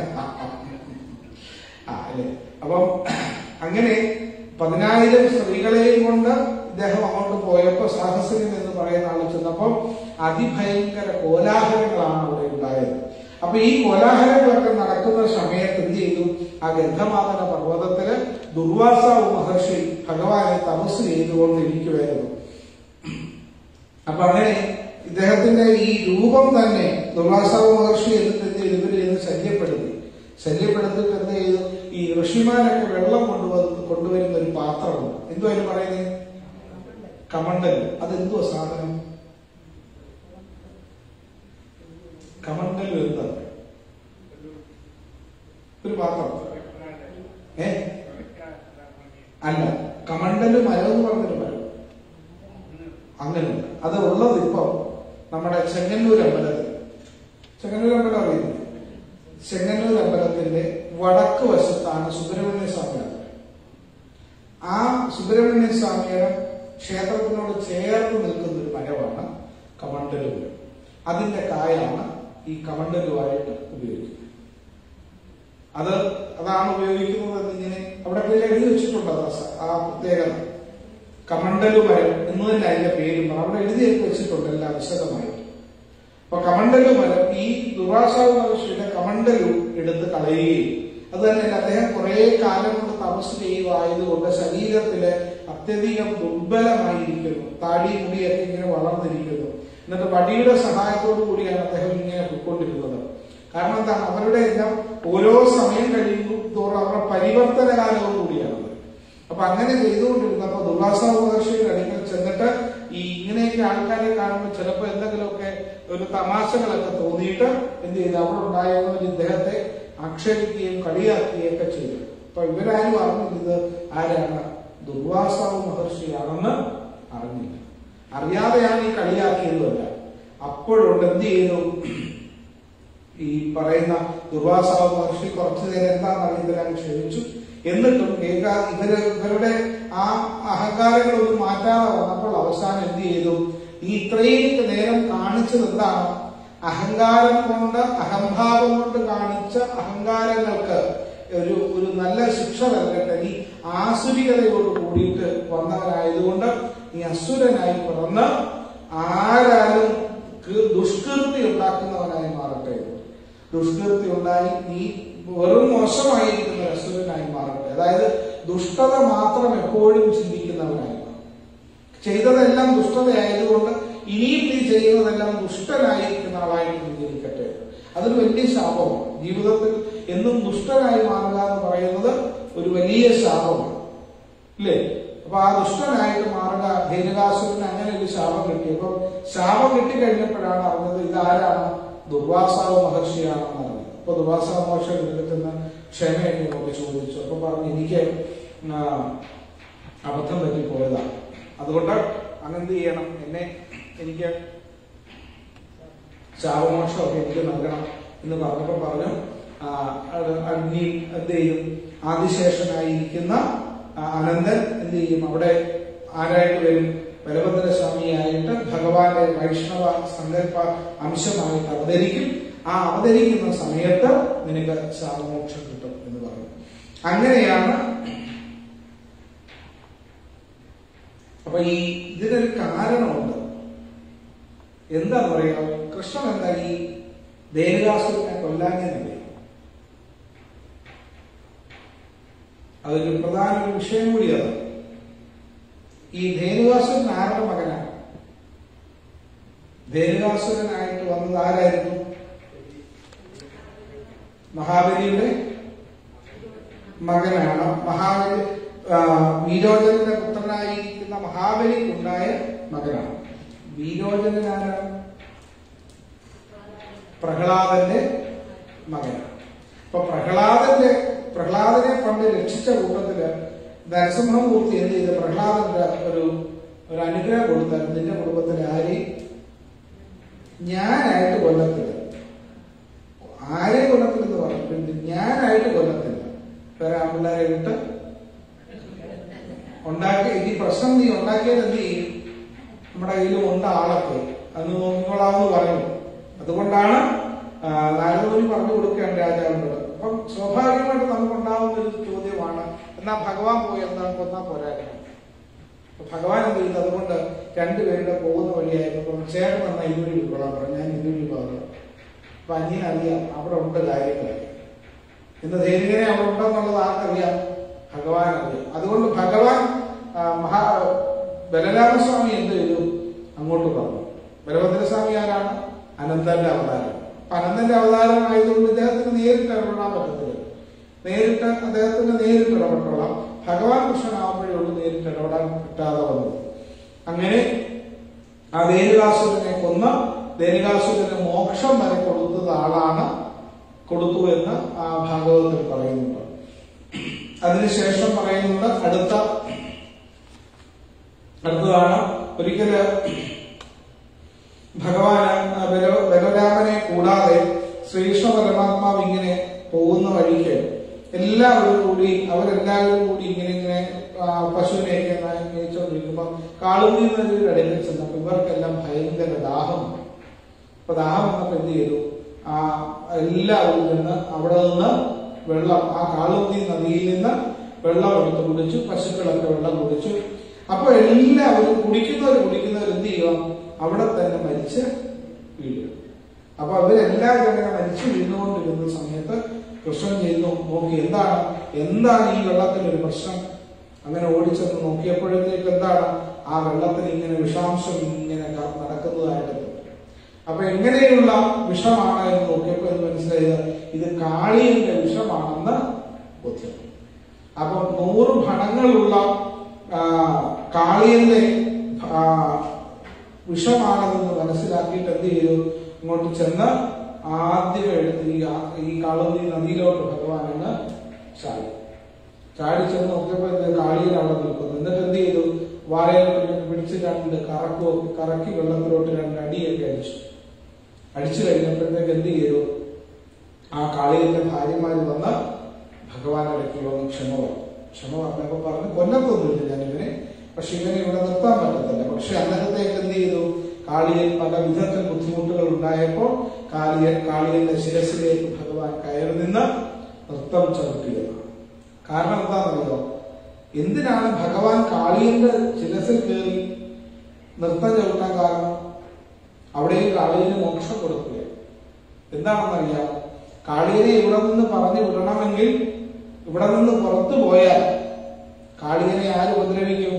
ആ അല്ലേ അപ്പം അങ്ങനെ പതിനായിരം സ്ത്രീകളെയും കൊണ്ട് ഇദ്ദേഹം അങ്ങോട്ട് പോയപ്പോ സാഹസികൻ എന്ന് പറയുന്ന ആൾ ചെന്നപ്പോൾ അതിഭയങ്കര കോലാഹലങ്ങളാണ് അവിടെ ഉണ്ടായത് അപ്പൊ ഈ കോലാഹലങ്ങളൊക്കെ നടക്കുന്ന സമയത്ത് എന്ത് ചെയ്തു ആ ഗന്ധമാതന പർവ്വതത്തില് ദുർവാസാവ് മഹർഷി ഭഗവാനെ തപസ് ചെയ്തുകൊണ്ടിരിക്കുമായിരുന്നു അപ്പൊ അങ്ങനെ ഇദ്ദേഹത്തിന്റെ ഈ രൂപം തന്നെ ദുർവാസാവ് മഹർഷി എന്നിട്ട് എന്ത് ചെയ്തു ഇവര് എന്ന് ശല്യപ്പെടുത്തി ശല്യപ്പെടുത്തിട്ട് എന്ത് ചെയ്തു ഈ ഋഷിമാരൊക്കെ വെള്ളം കൊണ്ടുവന്ന് കൊണ്ടുവരുന്ന ഒരു പാത്രമുണ്ട് എന്തുവാ അതിന് പറയുന്നത് കമണ്ടൽ അതെന്തുവാ സാധനം കമണ്ടൽ എന്താ ഒരു പാത്രം ഏ അല്ല കമണ്ടല് മരം എന്ന് പറഞ്ഞൊരു മരം അങ്ങനെ അത് ഉള്ളത് ഇപ്പൊ നമ്മുടെ ചെങ്ങന്നൂർ അമ്പലത്തിൽ ചെങ്ങന്നൂർ അമ്പലം അറിയുന്നു ചെങ്ങന്നൂർ അമ്പലത്തിന്റെ വടക്ക് വശത്താണ് സുബ്രഹ്മണ്യ സ്വാമി അമ്പലം ആ സുബ്രഹ്മണ്യ സ്വാമിയുടെ ക്ഷേത്രത്തിനോട് ചേർന്ന് നിൽക്കുന്ന ഒരു മരമാണ് കമണ്ടലു മരം അതിന്റെ കായാണ് ഈ കമണ്ടലുമായിട്ട് ഉപയോഗിക്കുന്നത് അത് അതാണ് ഉപയോഗിക്കുന്നത് എന്നിങ്ങനെ അവിടെ പേര് എഴുതി വെച്ചിട്ടുണ്ട് അത് സ- ആ പ്രത്യേകത കമണ്ടലു മരം എന്ന് തന്നെ അതിന്റെ പേരും അവിടെ എഴുതിയൊക്കെ വെച്ചിട്ടുണ്ട് എല്ലാം വിശദമായിട്ട് അപ്പൊ കമണ്ടലു മരം ഈ ദുർവാസാവ് മഹർഷിയുടെ കമണ്ടലു എടുത്ത് കളയുകയും അത് തന്നെ അദ്ദേഹം കുറെ കാലം കൊണ്ട് തപസ് ചെയ്യുവായതുകൊണ്ട് ശരീരത്തില് അത്യധികം ദുർബലമായിരിക്കുന്നു താടി മുടിയൊക്കെ ഇങ്ങനെ വളർന്നിരിക്കുന്നു എന്നിട്ട് വടിയുടെ സഹായത്തോടു കൂടിയാണ് അദ്ദേഹം ഇങ്ങനെ പൊയ്ക്കൊണ്ടിരുന്നത് കാരണം എന്താണ് അവരുടെ എല്ലാം ഓരോ സമയം കഴിയുമ്പോൾ തോറും അവരുടെ പരിവർത്തന കാലവും കൂടിയാണ് അപ്പൊ അങ്ങനെ ചെയ്തുകൊണ്ടിരുന്നപ്പോ ദുർവാസ മഹർഷിയുടെ അടുക്കൽ ചെന്നിട്ട് ഈ ഇങ്ങനെയൊക്കെ ആൾക്കാരെ കാണുമ്പോൾ ചിലപ്പോൾ എന്തെങ്കിലുമൊക്കെ ഒരു തമാശകളൊക്കെ തോന്നിയിട്ട് എന്ത് ചെയ്തു അവിടെ ഉണ്ടായിരുന്നവർ ഇദ്ദേഹത്തെ ആക്ഷേപിക്കുകയും കളിയാക്കുകയും ഒക്കെ ചെയ്തു അപ്പൊ ഇവരാരും അറിഞ്ഞില്ല ഇത് ആരാണ് ദുർവാസാവ് മഹർഷിയാണെന്ന് അറിഞ്ഞില്ല അറിയാതെയാണ് ഈ കളിയാക്കിയതുമല്ല അപ്പോഴുണ്ട് എന്ത് ചെയ്തു ഈ പറയുന്ന ദുർവാസാവ് മഹർഷി കുറച്ചു നേരം എന്താണെന്ന് അറിയത്തില്ല ക്ഷമിച്ചു എന്നിട്ടും കേൾക്കാ ഇവര് ഇവരുടെ ആ അഹങ്കാരങ്ങളൊന്നും മാറ്റാതെ വന്നപ്പോൾ അവസാനം എന്ത് ചെയ്തു ഈ ഇത്രയും നേരം കാണിച്ചത് എന്താണ് അഹങ്കാരം കൊണ്ട് അഹംഭാവം കൊണ്ട് കാണിച്ച അഹങ്കാരങ്ങൾക്ക് ഒരു ഒരു നല്ല ശിക്ഷ നൽകട്ടെ ഈ ആസുരികതയോട് കൂടിയിട്ട് വന്നവനായതുകൊണ്ട് ഈ അസുരനായി പിറന്ന് ആരാലും കീ- ദുഷ്കീർത്തി ഉണ്ടാക്കുന്നവനായി മാറട്ടെ ദുഷ്കീർത്തി ഉണ്ടായി നീ വെറും മോശമായിരിക്കുന്ന ഒരു അസുരനായി മാറട്ടെ അതായത് ദുഷ്ടത മാത്രം എപ്പോഴും ചിന്തിക്കുന്നവനായി മാറും ചെയ്തതെല്ലാം ദുഷ്ടതയായതുകൊണ്ട് ഇനിയും നീ ചെയ്യുന്നതെല്ലാം ദുഷ്ടനായിരിക്കുന്ന ആളായിട്ട് നീ ജനിക്കട്ടെ അതൊരു വലിയ ശാപമാണ് ജീവിതത്തിൽ എന്നും ദുഷ്ടനായി മാറുക എന്ന് പറയുന്നത് ഒരു വലിയ ശാപമാണ് ഇല്ലേ അപ്പൊ ആ ദുഷ്ടനായിട്ട് മാറുക ധേനുകാസുരന് അങ്ങനെ ഒരു ശാപം കിട്ടി അപ്പൊ ശാപം കിട്ടിക്കഴിഞ്ഞപ്പോഴാണ് അറിഞ്ഞത് ഇതാരാണ് ദുർവാസാവ് മഹർഷിയാണെന്ന് അറിഞ്ഞത് അപ്പൊ ദുർവാസാവ് മഹർഷി എടുക്കുന്ന ക്ഷമയൊക്കെ നോക്കി ചോദിച്ചു അപ്പൊ പറഞ്ഞു എനിക്ക് ആ, അബദ്ധം പറ്റിപ്പോയതാണ് അതുകൊണ്ട് അങ്ങെന്ത് ചെയ്യണം എന്നെ എനിക്ക് ശാപമോക്ഷമൊക്കെ എനിക്ക് നൽകണം എന്ന് പറഞ്ഞപ്പോ പറഞ്ഞു ആ, അത് അഗ്നി എന്ത് ചെയ്യും ആദിശേഷനായിരിക്കുന്ന ആ, അനന്തൻ എന്ത് ചെയ്യും അവിടെ ആരായിട്ട് വരും ബലഭദ്ര സ്വാമിയായിട്ട് ഭഗവാന്റെ വൈഷ്ണവ സങ്കല്പ അംശമായിട്ട് അവതരിക്കും ആ അവതരിക്കുന്ന സമയത്ത് നിനക്ക് ശാപമോക്ഷം കിട്ടും എന്ന് പറഞ്ഞു അങ്ങനെയാണ് അപ്പൊ ഈ ഇതിനൊരു കാരണമുണ്ട് എന്താ പറയുക കൃഷ്ണൻ എന്താ ഈ ദേവദാസുരനെ കൊല്ലാഞ്ഞെന്നല്ലേ അതൊരു പ്രധാന ഒരു വിഷയം കൂടിയാണ് ഈ ധേനുകാസുരൻ ആരുടെ മകനാണ് ധേനുകാസുരനായിട്ട് വന്നത് ആരായിരുന്നു മഹാബലിയുടെ മകനാണ് മഹാബലി ആ, വീരോചനന്റെ പുത്രനായിരിക്കുന്ന മഹാബലിക്കുണ്ടായ മകനാണ് വീരോചനൻ ആരാണ് പ്രഹ്ലാദന്റെ മകനാണ് അപ്പൊ പ്രഹ്ലാദന്റെ പ്രഹ്ലാദനെ പണ്ട് രക്ഷിച്ച കൂട്ടത്തില് നരസിംഹമൂർത്തി എന്ത് ചെയ്ത് പ്രഹ്ലാദന്റെ ഒരു ഒരു അനുഗ്രഹം കൊടുത്താൽ നിന്റെ കുടുംബത്തിലെ ആരെയും ഞാനായിട്ട് കൊല്ലത്തില്ല ആരെയും കൊല്ലത്തില്ലെന്ന് പറഞ്ഞിട്ടുണ്ട് ഞാനായിട്ട് കൊല്ലത്തില്ല വേറെ ആമ്പിള്ളേരെ വിട്ട് ഉണ്ടാക്കി ഈ പ്രശ്നം നീ ഉണ്ടാക്കിയത് എന്ത് ചെയ്യും നമ്മുടെ കയ്യിൽ ഉണ്ട് ആളൊക്കെ അത് നോക്കിക്കോളാമെന്ന് പറഞ്ഞു അതുകൊണ്ടാണ് ആ, നാരദമുനി പറഞ്ഞു കൊടുക്കുകയാണ് രാജാവിനോട് അപ്പം സ്വാഭാവികമായിട്ട് നമുക്കുണ്ടാവുന്ന ഒരു ചോദ്യമാണ് എന്നാ ഭഗവാൻ പോയി എന്താ കൊന്നാ പോരായിരുന്നു അപ്പൊ ഭഗവാൻ എന്ത് ചെയ്തു അതുകൊണ്ട് രണ്ടുപേരുടെ പോകുന്ന വഴിയായപ്പോൾ ചേട്ടൻ എന്നാ ഇതുവഴി വിട്ടോളാൻ പറഞ്ഞു ഞാൻ ഇതുവഴി പറഞ്ഞു അപ്പൊ അനിയനറിയാം അവിടെ ഉണ്ട് കാര്യങ്ങളൊക്കെ ഇന്ന് ധൈര്യനെ അവിടെ ഉണ്ടെന്നുള്ളത് ആർക്കറിയാം ഭഗവാൻ അറിയാം അതുകൊണ്ട് ഭഗവാൻ ആ, മഹാ ബലരാമസ്വാമി എന്ത് ചെയ്തു അങ്ങോട്ട് പറഞ്ഞു ബലഭദ്രസ്വാമി ആരാണ് അനന്തന്റെ അവതാരം അപ്പൊ അനന്തന്റെ അവതാരം ആയതുകൊണ്ട് ഇദ്ദേഹത്തിന് നേരിട്ട് ഇടപെടാൻ പറ്റത്തില്ല നേരിട്ട് അദ്ദേഹത്തിന് നേരിട്ട് ഇടപെട്ടോളാം ഭഗവാൻ കൃഷ്ണനാവുമ്പോഴേ ഉള്ളൂ നേരിട്ട് ഇടപെടാൻ പറ്റാതെ വന്നത് അങ്ങനെ ആ ദേനികാസുരനെ കൊന്ന് ദേനികാസുരന് മോക്ഷം വരെ കൊടുത്തത് ആളാണ് കൊടുത്തു എന്ന് ആ ഭാഗവതത്തിൽ പറയുന്നുണ്ട് അതിനുശേഷം പറയുന്നത് അടുത്ത അടുത്തതാണ് ഒരിക്കല് ഭഗവാന് ബല- ബലരാമനെ കൂടാതെ ശ്രീകൃഷ്ണ പരമാത്മാവ് ഇങ്ങനെ പോകുന്ന വഴിക്ക് എല്ലാവരും കൂടി അവരെല്ലാവരും കൂടി ഇങ്ങനെ ഇങ്ങനെ ആ, പശുവിനെയൊക്കെ മേയിച്ചുകൊണ്ടിരിക്കുമ്പോൾ കാളുന്നി നദിയുടെ അടുക്കൽ ചെന്നപ്പോൾ ഇവർക്കെല്ലാം ഭയങ്കര ദാഹമാണ് അപ്പൊ ദാഹം വന്നപ്പോ എന്ത് ചെയ്തു ആ എല്ലാവരും നിന്ന് അവിടെ നിന്ന് വെള്ളം ആ കാളുന്തി നദിയിൽ നിന്ന് വെള്ളം എടുത്ത് കുടിച്ചു പശുക്കളൊക്കെ വെള്ളം കുടിച്ചു അപ്പൊ എല്ലാവരും കുടിക്കുന്നവർ കുടിക്കുന്നവർ എന്ത് ചെയ്യണം അവിടെ തന്നെ മരിച്ച് വീഴും അപ്പൊ അവരെല്ലാവരും അങ്ങനെ മരിച്ചു വീണുകൊണ്ടിരുന്ന സമയത്ത് കൃഷ്ണൻ ചെയ്തു നോക്കി എന്താണ് എന്താണ് ഈ വെള്ളത്തിൽ ഒരു പ്രശ്നം അങ്ങനെ ഓടിച്ചെന്ന് നോക്കിയപ്പോഴത്തേക്ക് എന്താണ് ആ വെള്ളത്തിൽ ഇങ്ങനെ വിഷാംശം ഇങ്ങനെ ക- നടക്കുന്നതായിട്ട് തോന്നി അപ്പൊ എങ്ങനെയുള്ള വിഷമാണ് എന്ന് നോക്കിയപ്പോൾ ഇത് മനസ്സിലായത് ഇത് കാളിയന്റെ വിഷമാണെന്ന് ബോധ്യപ്പെട്ടു അപ്പൊ നൂറ് ഫണങ്ങളുള്ള ആ, കാളിയന്റെ ആ, വിഷമാണെന്ന് മനസ്സിലാക്കിയിട്ട് എന്ത് ചെയ്തു ഇങ്ങോട്ട് ചെന്ന് ആദ്യം എടുത്ത് ഈ ആ- ഈ കാളുന്തി നദിയിലോട്ട് ഭഗവാൻ അങ്ങ് ചാടി ചാടി ചെന്ന് നോക്കിയപ്പോൾ ഇത് കാളിയിൽ അവിടെ നിൽക്കുന്നു എന്നിട്ട് എന്ത് ചെയ്തു വായലോട്ട് പിടിച്ച് രണ്ട് കറക്കു കറക്കി വെള്ളത്തിലോട്ട് രണ്ട് അടിയൊക്കെ അടിച്ചു അടിച്ചു കഴിഞ്ഞപ്പോഴത്തേക്ക് എന്ത് ചെയ്തു ആ കാളിയന്റെ ഭാര്യമാര് വന്ന് ഭഗവാന്റെ അടുക്കൽ വന്ന് ക്ഷമ പറഞ്ഞു ക്ഷമ പറഞ്ഞപ്പോ പറഞ്ഞു കൊല്ലത്തൊന്നുമില്ല ഞാൻ ഇവനെ പക്ഷെ ഇവനെ ഇവിടെ നിർത്താൻ പറ്റത്തില്ല പക്ഷെ അന്നേരത്തേക്ക് എന്ത് ചെയ്തു കാളിയൻ പല വിധത്തിൽ ബുദ്ധിമുട്ടുകൾ ഉണ്ടായപ്പോൾ കാളിയൻ കാളിയന്റെ ശിരസിലേക്ക് ഭഗവാൻ കയറി നിന്ന് നൃത്തം ചവിട്ടിയതാണ് കാരണം എന്താണെന്നറിയോ എന്തിനാണ് ഭഗവാൻ കാളിയന്റെ ശിരസിൽ കയറി നൃത്തം ചവിട്ടാൻ കാരണം അവിടെയും കാളിയന് മോക്ഷം കൊടുക്കുക എന്താണെന്നറിയാം കാളിയനെ ഇവിടെ നിന്ന് പറഞ്ഞു വിടണമെങ്കിൽ ഇവിടെ നിന്ന് പുറത്തു പോയാൽ കാളിയനെ ആര് ഉപദ്രവിക്കും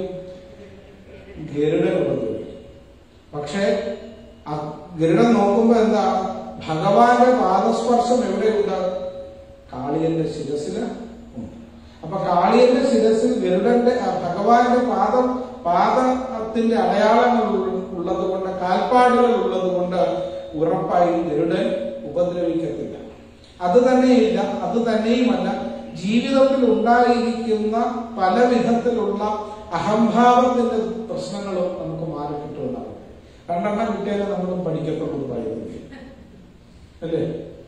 ഗരുഡൻ ഉപദ്രവിക്കും പക്ഷേ അ- ഗരുഡൻ നോക്കുമ്പോ എന്താ ഭഗവാന്റെ പാദസ്പർശം എവിടെയുണ്ട് കാളിയന്റെ ശിരസില് ഉണ്ട് അപ്പൊ കാളിയന്റെ ശിരസിൽ ഗരുഡന്റെ ആ, ഭഗവാന്റെ പാദം പാദത്തിന്റെ അടയാളങ്ങൾ ഉള്ളത് കൊണ്ട് കാൽപ്പാടുകൾ ഉള്ളത് കൊണ്ട് ഉറപ്പായി ഗരുഡൻ ഉപദ്രവിക്കത്തില്ല അത് തന്നെയില്ല അത് തന്നെയുമല്ല ജീവിതത്തിൽ ഉണ്ടായിരിക്കുന്ന പല വിധത്തിലുള്ള അഹംഭാവത്തിന്റെ പ്രശ്നങ്ങളും നമുക്ക് മാറി കിട്ടുന്നതാണ് രണ്ടെണ്ണം കിട്ടിയാലേ നമ്മളും പഠിക്കത്തുള്ളൂ എന്ന് പറയുന്നത് അല്ലേ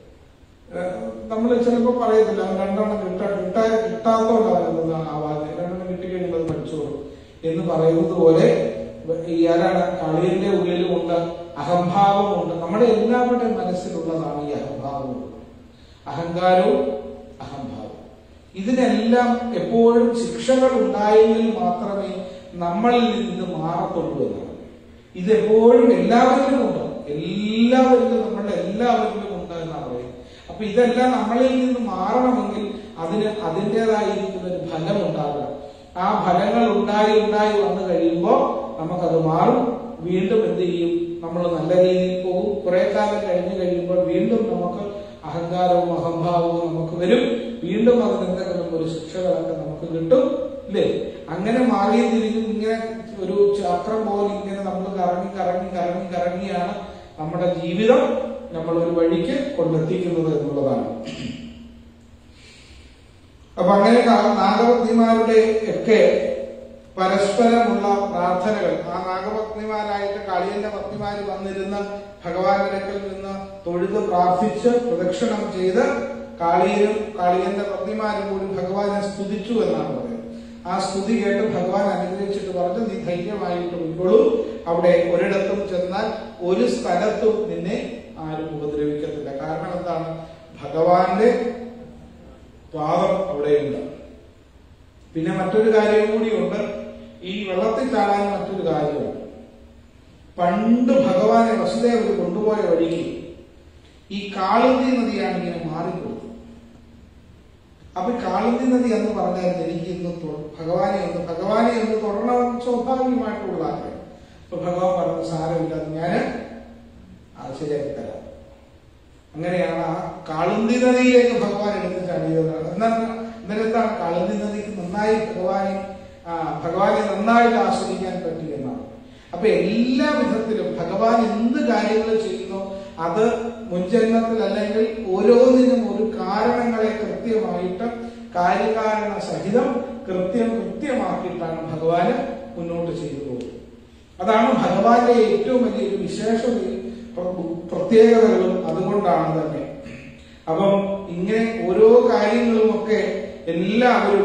നമ്മൾ ചിലപ്പോൾ പറയത്തില്ല അവൻ രണ്ടെണ്ണം കിട്ട കിട്ടാ കിട്ടാത്തോണ്ടാണ് ആവാതെ രണ്ടെണ്ണം കിട്ടിക്കഴിയുമ്പോൾ അത് പഠിച്ചോളൂ എന്ന് പറയുന്നത് പോലെ ഈ ആരാണ് കളിയുടെ ഉള്ളിലുമുണ്ട് അഹംഭാവമുണ്ട് നമ്മുടെ എല്ലാവരുടെയും മനസ്സിലുള്ളതാണ് ഈ അഹംഭാവം അഹങ്കാരവും അഹംഭാവവും ഇതിനെല്ലാം എപ്പോഴും ശിക്ഷകൾ ഉണ്ടായെങ്കിൽ മാത്രമേ നമ്മളിൽ നിന്ന് മാറത്തുള്ളൂ എന്നാണ് ഇതെപ്പോഴും എല്ലാവരിലും ഉണ്ട് എല്ലാവരിലും നമ്മളുടെ എല്ലാവരിലും ഉണ്ട് എന്നാണ് പറയുന്നത് അപ്പൊ ഇതെല്ലാം നമ്മളിൽ നിന്ന് മാറണമെങ്കിൽ അതിന് അതിൻ്റെതായിരിക്കുന്ന ഒരു ഫലം ഉണ്ടാകണം ആ ഫലങ്ങൾ ഉണ്ടായി ഉണ്ടായി വന്നു കഴിയുമ്പോൾ നമുക്കത് മാറും വീണ്ടും എന്ത് ചെയ്യും നമ്മൾ നല്ല രീതിയിൽ പോകും കുറെ കാലം കഴിഞ്ഞു കഴിയുമ്പോൾ വീണ്ടും നമുക്ക് അഹങ്കാരവും അഹംഭാവവും നമുക്ക് വരും വീണ്ടും അതിന് എന്തെങ്കിലും ഒരു ശിക്ഷകളൊക്കെ നമുക്ക് കിട്ടും ഇല്ലേ അങ്ങനെ മാറി തിരിഞ്ഞും ഇങ്ങനെ ഒരു ചക്രം പോലെ ഇങ്ങനെ നമ്മൾ കറങ്ങി കറങ്ങി കറങ്ങി കറങ്ങിയാണ് നമ്മുടെ ജീവിതം നമ്മൾ ഒരു വഴിക്ക് കൊണ്ടെത്തിക്കുന്നത് എന്നുള്ളതാണ് അപ്പൊ അങ്ങനെ നാ- നാഗപത്നിമാരുടെ ഒക്കെ പരസ്പരമുള്ള പ്രാർത്ഥനകൾ ആ നാഗപത്നിമാരായിട്ട് കാളിയന്റെ പത്നിമാര് വന്നിരുന്ന് ഭഗവാന്റെ അടുക്കൽ നിന്ന് തൊഴുത് പ്രാർത്ഥിച്ച് പ്രദക്ഷിണം ചെയ്ത് കാളിയനും കാളിയന്റെ പത്നിമാരും കൂടി ഭഗവാനെ സ്തുതിച്ചു എന്നാണ് പറയുന്നത് ആ സ്തുതി കേട്ട് ഭഗവാൻ അനുഗ്രഹിച്ചിട്ട് പറഞ്ഞു നീ ധൈര്യമായിട്ട് ഉൾക്കൊള്ളൂ അവിടെ ഒരിടത്തും ചെന്നാൽ ഒരു സ്ഥലത്തും നിന്നെ ആരും ഉപദ്രവിക്കത്തില്ല കാരണം എന്താണ് ഭഗവാന്റെ പാദം അവിടെയുണ്ട് പിന്നെ മറ്റൊരു കാര്യം കൂടിയുണ്ട് ഈ വെള്ളത്തിൽ ചാടാൻ മറ്റൊരു കാര്യമുണ്ട് പണ്ട് ഭഗവാനെ വസുദേവർ കൊണ്ടുപോയ വഴിക്ക് ഈ കാളിന്തി നദിയാണ് ഇങ്ങനെ മാറിക്കൊടുത്തത് അപ്പൊ കാളിന്തി നദി എന്ന് പറഞ്ഞാൽ എനിക്ക് ഇന്ന് തൊ- ഭഗവാനെ ഒന്ന് ഭഗവാനെ ഒന്ന് തൊടണം സ്വാഭാവികമായിട്ടുള്ള ആഗ്രഹം അപ്പൊ ഭഗവാൻ പറഞ്ഞു സാരമില്ല ഞാൻ അത് ശരിയാക്കി തരാം അങ്ങനെയാണ് ആ കാളുന്തി നദിയിലേക്ക് ഭഗവാൻ എടുത്ത് ചാടിയത് എന്നാൽ എന്താണ് കാളുന്തി നദിക്ക് നന്നായി ഭഗവാനെ ആ, ഭഗവാനെ നന്നായിട്ട് ആസ്വദിക്കാൻ പറ്റി എന്നാണ് അപ്പൊ എല്ലാ വിധത്തിലും ഭഗവാൻ എന്ത് കാര്യങ്ങൾ ചെയ്യുന്നോ അത് മുൻജന്മത്തിൽ അല്ലെങ്കിൽ ഓരോന്നിനും ഒരു കാരണങ്ങളെ കൃത്യമായിട്ട് കാര്യകാരണ സഹിതം കൃത്യം കൃത്യമാക്കിയിട്ടാണ് ഭഗവാന് മുന്നോട്ട് ചെയ്തു പോകുന്നത് അതാണ് ഭഗവാന്റെ ഏറ്റവും വലിയൊരു വിശേഷതയും പ്ര- പ്രത്യേകതകളും അതുകൊണ്ടാണ് തന്നെ അപ്പം ഇങ്ങനെ ഓരോ കാര്യങ്ങളും ഒക്കെ എല്ലാവരും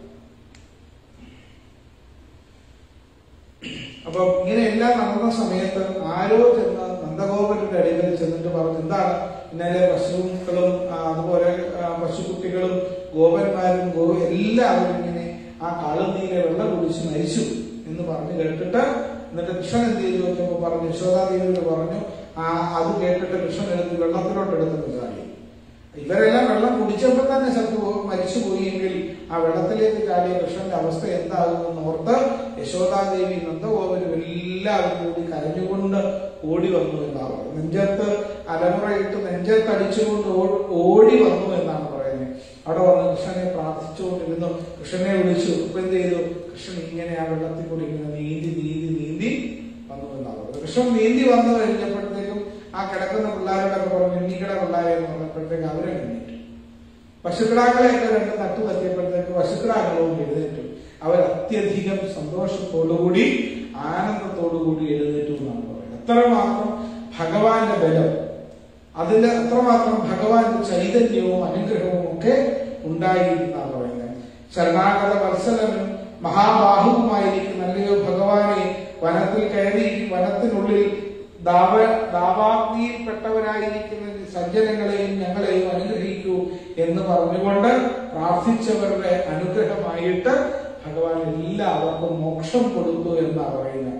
അപ്പൊ ഇങ്ങനെ എല്ലാം നടന്ന സമയത്ത് ആരോ ചെന്ന് നന്ദഗോപന്റെ അടിയിൽ ചെന്നിട്ട് പറഞ്ഞു എന്താണ് ഇന്നലെ പശുക്കളും ആ, അതുപോലെ ആ, പശുക്കുട്ടികളും ഗോപന്മാരും ഗോ എല്ലാവരും ഇങ്ങനെ ആ കാളുന്നീരെ വെള്ളം കുടിച്ച് മരിച്ചു എന്ന് പറഞ്ഞു കേട്ടിട്ട് എന്നിട്ട് കൃഷ്ണൻ എന്ത് ചെയ്തു നോക്കിയപ്പോ പറഞ്ഞു യശോദാദേവിയോട് പറഞ്ഞു ആ അത് കേട്ടിട്ട് കൃഷ്ണൻ എടുത്ത് വെള്ളത്തിലോട്ട് എടുത്തെന്ന് ചാടി ഇവരെല്ലാം വെള്ളം കുടിച്ചപ്പോൾ തന്നെ ചത്തു പോ- മരിച്ചു പോയെങ്കിൽ ആ വെള്ളത്തിലേക്ക് ചാടിയ കൃഷ്ണന്റെ അവസ്ഥ എന്താകുമെന്ന് ഓർത്ത് യശോദാദേവി നന്ദഗോപനും എല്ലാവരും കൂടി കരഞ്ഞുകൊണ്ട് ഓടി വന്നു എന്നാണ് പറയുന്നത് നെഞ്ചത്ത് അലമുറയിട്ട് നെഞ്ചത്ത് അടിച്ചുകൊണ്ട് ഓ- ഓടി വന്നു എന്നാണ് പറയുന്നത് അവിടെ വന്ന് കൃഷ്ണനെ പ്രാർത്ഥിച്ചുകൊണ്ടിരുന്നു കൃഷ്ണനെ വിളിച്ചു ഇപ്പൊ എന്ത് ചെയ്തു കൃഷ്ണൻ ഇങ്ങനെ ആ വെള്ളത്തിൽ കൂടി ഇങ്ങനെ നീന്തി നീന്തി നീന്തി വന്നു എന്നാണ് പറയുന്നത് കൃഷ്ണൻ നീന്തി വന്നു കഴിഞ്ഞപ്പോഴത്തേക്കും ആ കിടക്കുന്ന പിള്ളേരോടൊക്കെ പറഞ്ഞു എണ്ണീക്കട പിള്ളേരെ എന്ന് പറഞ്ഞപ്പോഴത്തേക്ക് അവരെ എണ്ണീറ്റു പശുക്കിടാക്കളെയൊക്കെ രണ്ട് നട്ടു തട്ടിയപ്പോഴത്തേക്ക് പശുക്കിടാക്കളവും എഴുന്നേറ്റു അവർ അത്യധികം സന്തോഷത്തോടുകൂടി ആനന്ദത്തോടുകൂടി എഴുന്നേറ്റു എന്നാണ് പറയുന്നത് എത്രമാത്രം ഭഗവാന്റെ ബലം അതിന്റെ അത്രമാത്രം ഭഗവാന്റെ ചൈതന്യവും അനുഗ്രഹവും ഒക്കെ ഉണ്ടായിരിക്കുന്നതാണ് പറയുന്നത് ശരണാഗത വത്സലനും മഹാബാഹുവുമായിരിക്കും നല്ലയോ ഭഗവാനെ വനത്തിൽ കയറി ഈ വനത്തിനുള്ളിൽ ദാവ ദാവാഗ്നിയിൽപ്പെട്ടവരായിരിക്കുന്ന ഈ സജ്ജനങ്ങളെയും ഞങ്ങളെയും അനുഗ്രഹിക്കൂ എന്ന് പറഞ്ഞുകൊണ്ട് പ്രാർത്ഥിച്ചവരുടെ അനുഗ്രഹമായിട്ട് ഭഗവാൻ എല്ലാവർക്കും മോക്ഷം കൊടുത്തു എന്നാണ് പറയുന്നത്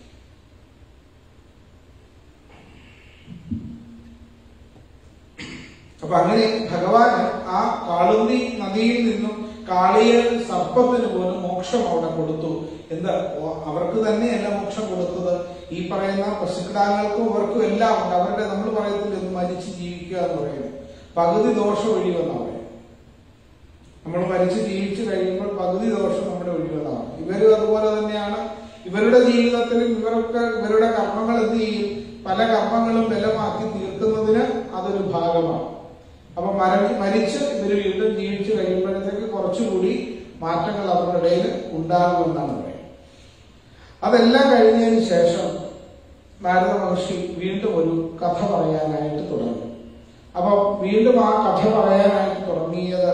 അപ്പൊ അങ്ങനെ ഭഗവാൻ ആ കാളുന്തി നദിയിൽ നിന്നും കാളിയ സർപ്പത്തിന് പോലും മോക്ഷം അവിടെ കൊടുത്തു എന്താ ഓ- അവർക്ക് തന്നെയല്ല മോക്ഷം കൊടുത്തത് ഈ പറയുന്ന പശുക്കിടാങ്ങൾക്കും അവർക്കും എല്ലാം ഉണ്ട് അവരുടെ നമ്മൾ പറയത്തില്ല ഒന്ന് മരിച്ച് ജീവിക്കുക എന്ന് പറയുന്നത് പകുതി ദോഷം ഒഴിവെന്നാണ് പറയുന്നത് നമ്മൾ മരിച്ച് ജീവിച്ചു കഴിയുമ്പോൾ പകുതി ദോഷം നമ്മുടെ ഒഴിവതാണ് ഇവരും അതുപോലെ തന്നെയാണ് ഇവരുടെ ജീവിതത്തിലും ഇവരൊക്കെ ഇവരുടെ കർമ്മങ്ങൾ എന്ത് ചെയ്യും പല കർമ്മങ്ങളും ബലമാക്കി തീർക്കുന്നതിന് അതൊരു ഭാഗമാണ് അപ്പൊ മര മരിച്ച് ഇവർ വീണ്ടും ജീവിച്ചു കഴിയുമ്പോഴത്തേക്ക് കുറച്ചുകൂടി മാറ്റങ്ങൾ അവരുടെ ഇടയിൽ ഉണ്ടാകുമെന്നാണ് പറയുന്നത് അതെല്ലാം കഴിഞ്ഞതിന് ശേഷം നാരദ മഹർഷി വീണ്ടും ഒരു കഥ പറയാനായിട്ട് തുടങ്ങി അപ്പൊ വീണ്ടും ആ കഥ പറയാനായിട്ട് തുടങ്ങിയത്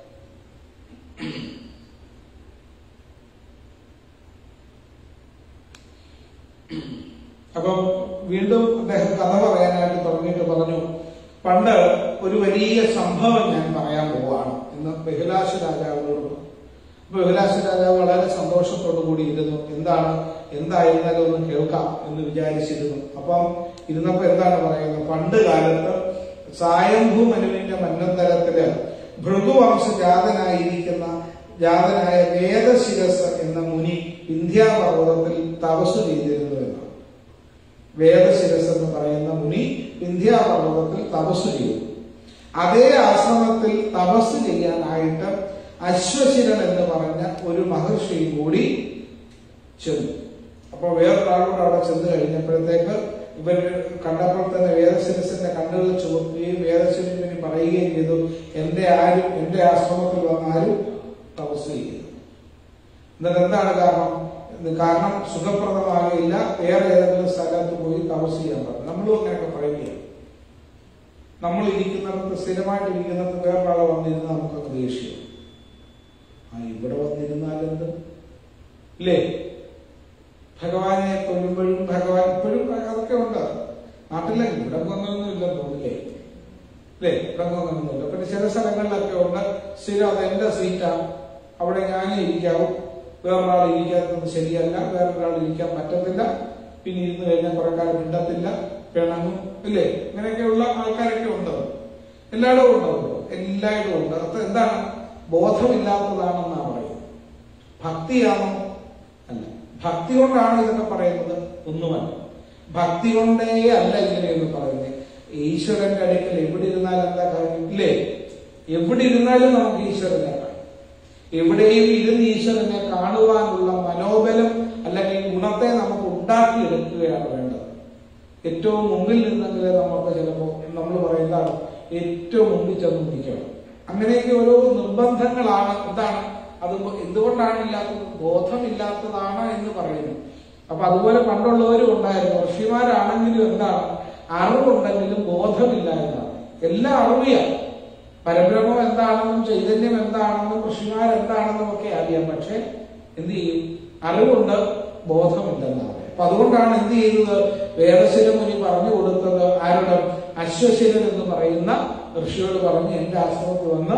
അപ്പം വീണ്ടും അദ്ദേഹം കഥ പറയാനായിട്ട് തുടങ്ങിയിട്ട് പറഞ്ഞു പണ്ട് ഒരു വലിയ സംഭവം ഞാൻ പറയാൻ പോവാണ് എന്ന് ബഹിലാശ രാജാവിനോട് പറഞ്ഞു അപ്പൊ ബഹിലാശ രാജാവ് വളരെ സന്തോഷത്തോടു കൂടി ഇരുന്നു എന്താണ് എന്തായിരുന്നാലും ഒന്ന് കേൾക്കാം എന്ന് വിചാരിച്ചിരുന്നു അപ്പം ഇരുന്നപ്പോ എന്താണ് പറയുന്നത് പണ്ട് കാലത്ത് സായംഭൂ മനുവിന്റെ മന്നന്തരത്തില് ഭൃഗുവംശ ജാതനായിരിക്കുന്ന ജാതനായ വേദശിരസ് എന്ന മുനി വിന്ധ്യാപർവ്വതത്തിൽ തപസ് ചെയ്തിരുന്നു എന്നാണ് വേദശിരസ് എന്ന് പറയുന്ന മുനി വിന്ധ്യാപർവ്വതത്തിൽ തപസ് ചെയ്തു അതേ ആശ്രമത്തിൽ തപസ് ചെയ്യാനായിട്ട് അശ്വശിരൻ എന്ന് പറഞ്ഞ ഒരു മഹർഷിയും കൂടി ചെന്നു അപ്പൊ വേറൊരാളോട് അവിടെ ചെന്ന് കഴിഞ്ഞപ്പോഴത്തേക്ക് ഇവർ കണ്ടപ്പോൾ തന്നെ വേദശിരസിന്റെ കണ്ണുകൾ ചുവക്കുകയും വേദശിരസിന് പറയുകയും ചെയ്തു എന്റെ ആരും എന്റെ ആശ്രമത്തിൽ വന്ന ആരും തപസ് ചെയ്തു എന്നിട്ട് എന്താണ് കാരണം ഇത് കാരണം സുഖപ്രദമാകില്ല വേറെ ഏതെങ്കിലും സ്ഥലത്ത് പോയി തപസ് ചെയ്യാൻ പറഞ്ഞു നമ്മളും അങ്ങനെയൊക്കെ പറയുകയാണ് നമ്മൾ ഇരിക്കുന്നിടത്ത് സ്ഥിരമായിട്ട് ഇരിക്കുന്നിടത്ത് വേറൊരാളെ വന്നിരുന്ന് നമുക്കൊക്കെ ദേഷ്യം ആ ഇവിടെ വന്നിരുന്നാലെന്ത് ഇല്ലേ ഭഗവാനെ തൊഴുമ്പോഴും ഭഗവാൻ ഇപ്പോഴും അതൊക്കെ ഉണ്ട് നാട്ടിലെ ഇവിടെ ഒന്നും ഇല്ലെന്ന് തോന്നില്ലേ അല്ലേ ഇവിടെ ഒന്നുമില്ല പിന്നെ ചില സ്ഥലങ്ങളിലൊക്കെ ഉണ്ട് സ്ഥിരം അത് എന്റെ സീറ്റാണ് അവിടെ ഞാനേ ഇരിക്കാവൂ വേറൊരാൾ ഇരിക്കാത്തത് ശരിയല്ല വേറൊരാൾ ഇരിക്കാൻ പറ്റത്തില്ല പിന്നെ ഇരുന്ന് കഴിഞ്ഞാൽ കുറെ കാലം മിണ്ടത്തില്ല പിണങ്ങും ഇല്ലേ ഇങ്ങനെയൊക്കെയുള്ള ആൾക്കാരൊക്കെ ഉണ്ട് എല്ലായിടവും ഉണ്ടാവുമല്ലോ എല്ലായിടവും ഉണ്ട് അത് എന്താണ് ബോധമില്ലാത്തതാണെന്നാണ് പറയുന്നത് ഭക്തിയാണോ അല്ല ഭക്തി കൊണ്ടാണ് ഇതൊക്കെ പറയുന്നത് ഒന്നുമല്ല ഭക്തി കൊണ്ടേ അല്ല ഇങ്ങനെയൊന്ന് പറയുന്നത് ഈശ്വരന്റെ അടുക്കൽ എവിടെ ഇരുന്നാലും എന്താ കാര്യം ഇല്ലേ എവിടെ ഇരുന്നാലും നമുക്ക് ഈശ്വരനെ കാണാം എവിടെയും ഇരുന്ന് ഈശ്വരനെ കാണുവാനുള്ള മനോബലം അല്ലെങ്കിൽ ഗുണത്തെ നമുക്ക് ഉണ്ടാക്കിയെടുക്കുകയാണ് വേണ്ടത് ഏറ്റവും മുമ്പിൽ നിന്നെങ്കിലേ നമുക്ക് ചിലപ്പോൾ നമ്മൾ പറയുന്നതാണ് ഏറ്റവും മുമ്പിൽ ചെന്ന് നിൽക്കണം അങ്ങനെയൊക്കെ ഓരോ നിർബന്ധങ്ങളാണ് എന്താണ് അത് എന്തുകൊണ്ടാണ് ഇല്ലാത്തത് ബോധമില്ലാത്തതാണ് എന്ന് പറയുന്നു അപ്പൊ അതുപോലെ പണ്ടുള്ളവരും ഉണ്ടായിരുന്നു ഋഷിമാരാണെങ്കിലും എന്താണ് അറിവുണ്ടെങ്കിലും ബോധമില്ല എന്നാണ് എല്ലാം അറിയാം പരബ്രഹ്മം എന്താണെന്നും ചൈതന്യം എന്താണെന്നും ഋഷിമാർ എന്താണെന്നും ഒക്കെ അറിയാം പക്ഷെ എന്ത് ചെയ്യും അറിവുണ്ട് ബോധമില്ലെന്നാണ് അപ്പൊ അതുകൊണ്ടാണ് എന്ത് ചെയ്തത് വേദശിര മുനി പറഞ്ഞു കൊടുത്തത് ആരുടെ അശ്വശിരൻ എന്ന് പറയുന്ന ഋഷിയോട് പറഞ്ഞ് എന്റെ ആശ്രമത്തിൽ വന്ന്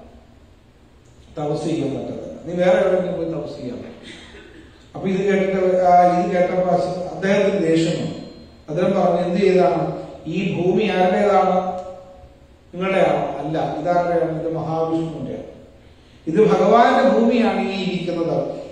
തപസ് ചെയ്യാൻ പറ്റത്തില്ല നീ വേറെ എവിടെയെങ്കിലും പോയി തപസ് ചെയ്യാൻ പറ്റും അപ്പൊ ഇത് കേട്ടിട്ട് ആ ഇത് കേട്ടപ്പോ അശ്വ- അദ്ദേഹത്തിന് ദേഷ്യം വന്നു അദ്ദേഹം പറഞ്ഞു എന്ത് ചെയ്താണ് ഈ ഭൂമി ആരുടേതാണ് നിങ്ങളുടെയാണോ അല്ല ഇതാരുടെയാണ് ഇത് മഹാവിഷ്ണുവിന്റെയാണ് ഇത് ഭഗവാന്റെ ഭൂമിയാണ് ഈ ഇരിക്കുന്നത്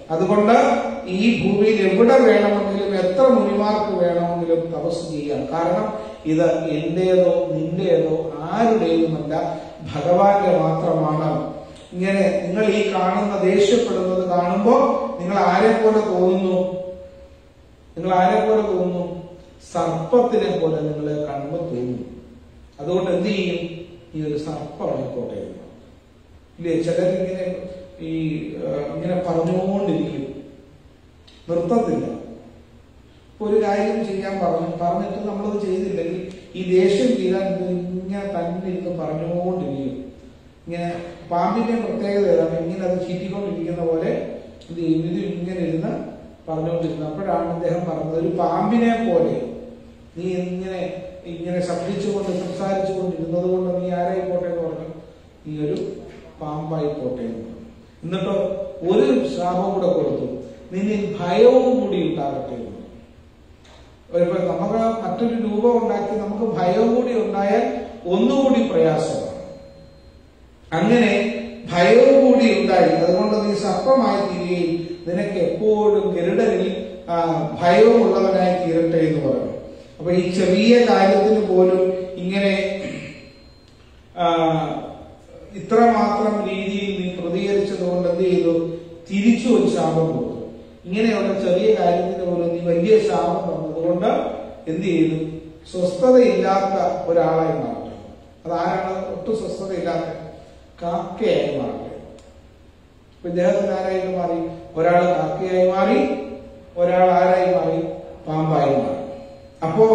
അതുകൊണ്ട് ഈ ഭൂമിയിൽ എവിടെ വേണമെങ്കിലും എത്ര മുനിമാർക്ക് വേണമെങ്കിലും തപസ് ചെയ്യാം കാരണം ഇത് എന്റേതോ നിന്റേതോ ആരുടേതുമല്ല ഭഗവാന്റെ മാത്രമാണ് ഇങ്ങനെ നിങ്ങൾ ഈ കാണുന്ന ദേഷ്യപ്പെടുന്നത് കാണുമ്പോൾ നിങ്ങൾ ആരെ പോലെ തോന്നുന്നു നിങ്ങൾ ആരെ പോലെ തോന്നുന്നു സർപ്പത്തിനെ പോലെ നിങ്ങളെ കാണുമ്പോൾ തോന്നുന്നു അതുകൊണ്ട് എന്ത് ചെയ്യും ഈ ഒരു സർപ്പമായിക്കോട്ടെ എന്ന്. ഇല്ലേ ചിലരിങ്ങനെ ഈ ആ, ഇങ്ങനെ പറഞ്ഞുകൊണ്ടിരിക്കും നിർത്തത്തില്ല ഇപ്പൊ ഒരു കാര്യം ചെയ്യാൻ പറഞ്ഞു പറഞ്ഞിട്ട് നമ്മളത് ചെയ്തില്ലെങ്കിൽ ഈ ദേഷ്യം തീരാൻ ഇത് ഇങ്ങനെ തന്നെ ഇരുന്ന് പറഞ്ഞുകൊണ്ടിരിക്കും ഇങ്ങനെ പാമ്പിന്റെ പ്രത്യേകത ഏതാണ് ഇങ്ങനെ അത് ചീറ്റിക്കൊണ്ടിരിക്കുന്ന പോലെ ഇത് ചെയ്യും. ഇത് ഇങ്ങനെ ഇരുന്ന് പറഞ്ഞുകൊണ്ടിരുന്നു അപ്പോഴാണ് അദ്ദേഹം പറഞ്ഞത് ഒരു പാമ്പിനെ പോലെ നീ ഇങ്ങനെ ഇങ്ങനെ ശബ്ദിച്ചുകൊണ്ട് സംസാരിച്ചു കൊണ്ടിരുന്നത് കൊണ്ട് നീ ആരായിക്കോട്ടെ എന്ന് പറഞ്ഞു നീ ഒരു പാമ്പായിക്കോട്ടെ എന്ന് പറഞ്ഞു എന്നിട്ടോ ഒരു ശാപം കൂടെ കൊടുത്തു നിന്നിൽ ഭയവും കൂടി ഉണ്ടാകട്ടെ എന്ന് പറഞ്ഞു. ഇപ്പൊ നമുക്ക് മറ്റൊരു രൂപം ഉണ്ടാക്കി നമുക്ക് ഭയവും കൂടി ഉണ്ടായാൽ ഒന്നുകൂടി പ്രയാസമാണ് അങ്ങനെ ഭയവും കൂടി ഉണ്ടായി അതുകൊണ്ട് നീ സർപ്പമായി തീരുകയും നിനക്ക് എപ്പോഴും ഗരുഡനിൽ ആ, ഭയവും ഉള്ളവനായി തീരട്ടെ എന്ന് പറഞ്ഞു അപ്പൊ ഈ ചെറിയ കാര്യത്തിന് പോലും ഇങ്ങനെ ആ, ഇത്രമാത്രം രീതിയിൽ നീ പ്രതികരിച്ചത് കൊണ്ട് എന്ത് ചെയ്തു തിരിച്ചു ഒരു ശാപം കൊടുത്തു ഇങ്ങനെയുള്ള ചെറിയ കാര്യത്തിന് പോലും നീ വലിയ ശാപം തന്നതുകൊണ്ട് എന്ത് ചെയ്തു സ്വസ്ഥതയില്ലാത്ത ഒരാളായി മാറി അതാരാണ് ഒട്ടും സ്വസ്ഥതയില്ലാത്ത കാക്കയായി മാറി അപ്പൊ ഇദ്ദേഹത്തിന് ആരായിട്ട് മാറി ഒരാൾ കാക്കയായി മാറി ഒരാൾ ആരായി മാറി പാമ്പായി മാറി അപ്പോ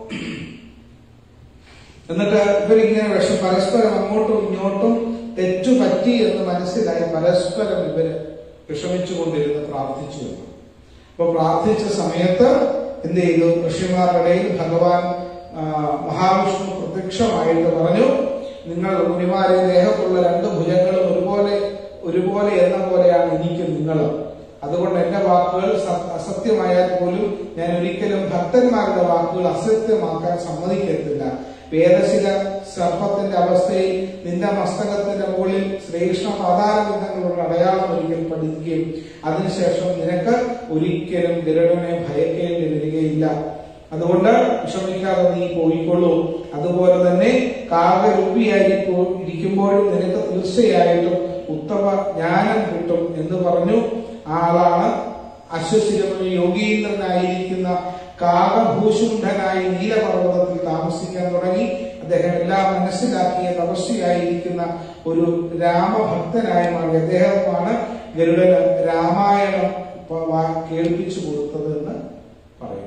എന്നിട്ട് ഇവരിങ്ങനെ വിഷം പരസ്പരം അങ്ങോട്ടും ഇങ്ങോട്ടും തെറ്റു പറ്റി എന്ന് മനസ്സിലായി പരസ്പരം ഇവര് വിഷമിച്ചുകൊണ്ടിരുന്ന് പ്രാർത്ഥിച്ചു എന്ന്. അപ്പൊ പ്രാർത്ഥിച്ച സമയത്ത് എന്ത് ചെയ്തു ഋഷിമാരുടെ ഇടയിൽ ഭഗവാൻ ആ, മഹാവിഷ്ണു പ്രത്യക്ഷമായിട്ട് പറഞ്ഞു നിങ്ങൾ മുനിമാരെ ദേഹത്തുള്ള രണ്ട് ഭുജങ്ങളും ഒരുപോലെ ഒരുപോലെ എന്ന പോലെയാണ് എനിക്ക് നിങ്ങളും അതുകൊണ്ട് എന്റെ വാക്കുകൾ സ- അസത്യമായാൽ പോലും ഞാൻ ഒരിക്കലും ഭക്തന്മാരുടെ വാക്കുകൾ അസത്യമാക്കാൻ സമ്മതിക്കത്തില്ല വേദശില സർപ്പത്തിന്റെ അവസ്ഥയിൽ നിന്റെ മസ്തകത്തിന്റെ മുകളിൽ ശ്രീകൃഷ്ണ പാതാരബന്ധങ്ങളുടെ അടയാളം ഒരിക്കൽ പഠിക്കുകയും അതിനുശേഷം നിനക്ക് ഒരിക്കലും ഗരുഡനെ ഭയക്കേണ്ടി വരികയില്ല അതുകൊണ്ട് വിഷമിക്കാതെ നീ പോയിക്കൊള്ളൂ അതുപോലെ തന്നെ കാകരൂപിയായി പോ- ഇരിക്കുമ്പോഴും നിനക്ക് തീർച്ചയായിട്ടും ഉത്തമ ജ്ഞാനം കിട്ടും എന്ന് പറഞ്ഞു ആ ആളാണ് അശ്വശിരമണി യോഗീന്ദ്രനായിരിക്കുന്ന കാകഭൂഷുണ്ഠനായി നീലപർവ്വതത്തിൽ താമസിക്കാൻ തുടങ്ങി അദ്ദേഹം എല്ലാം മനസ്സിലാക്കിയ തപസ്വിയായിരിക്കുന്ന ഒരു രാമഭക്തനായി മാറി അദ്ദേഹമാണ് ഗരുഡന് രാമായണം പ- വാ- കേൾപ്പിച്ചു കൊടുത്തത് എന്ന് പറയുന്നു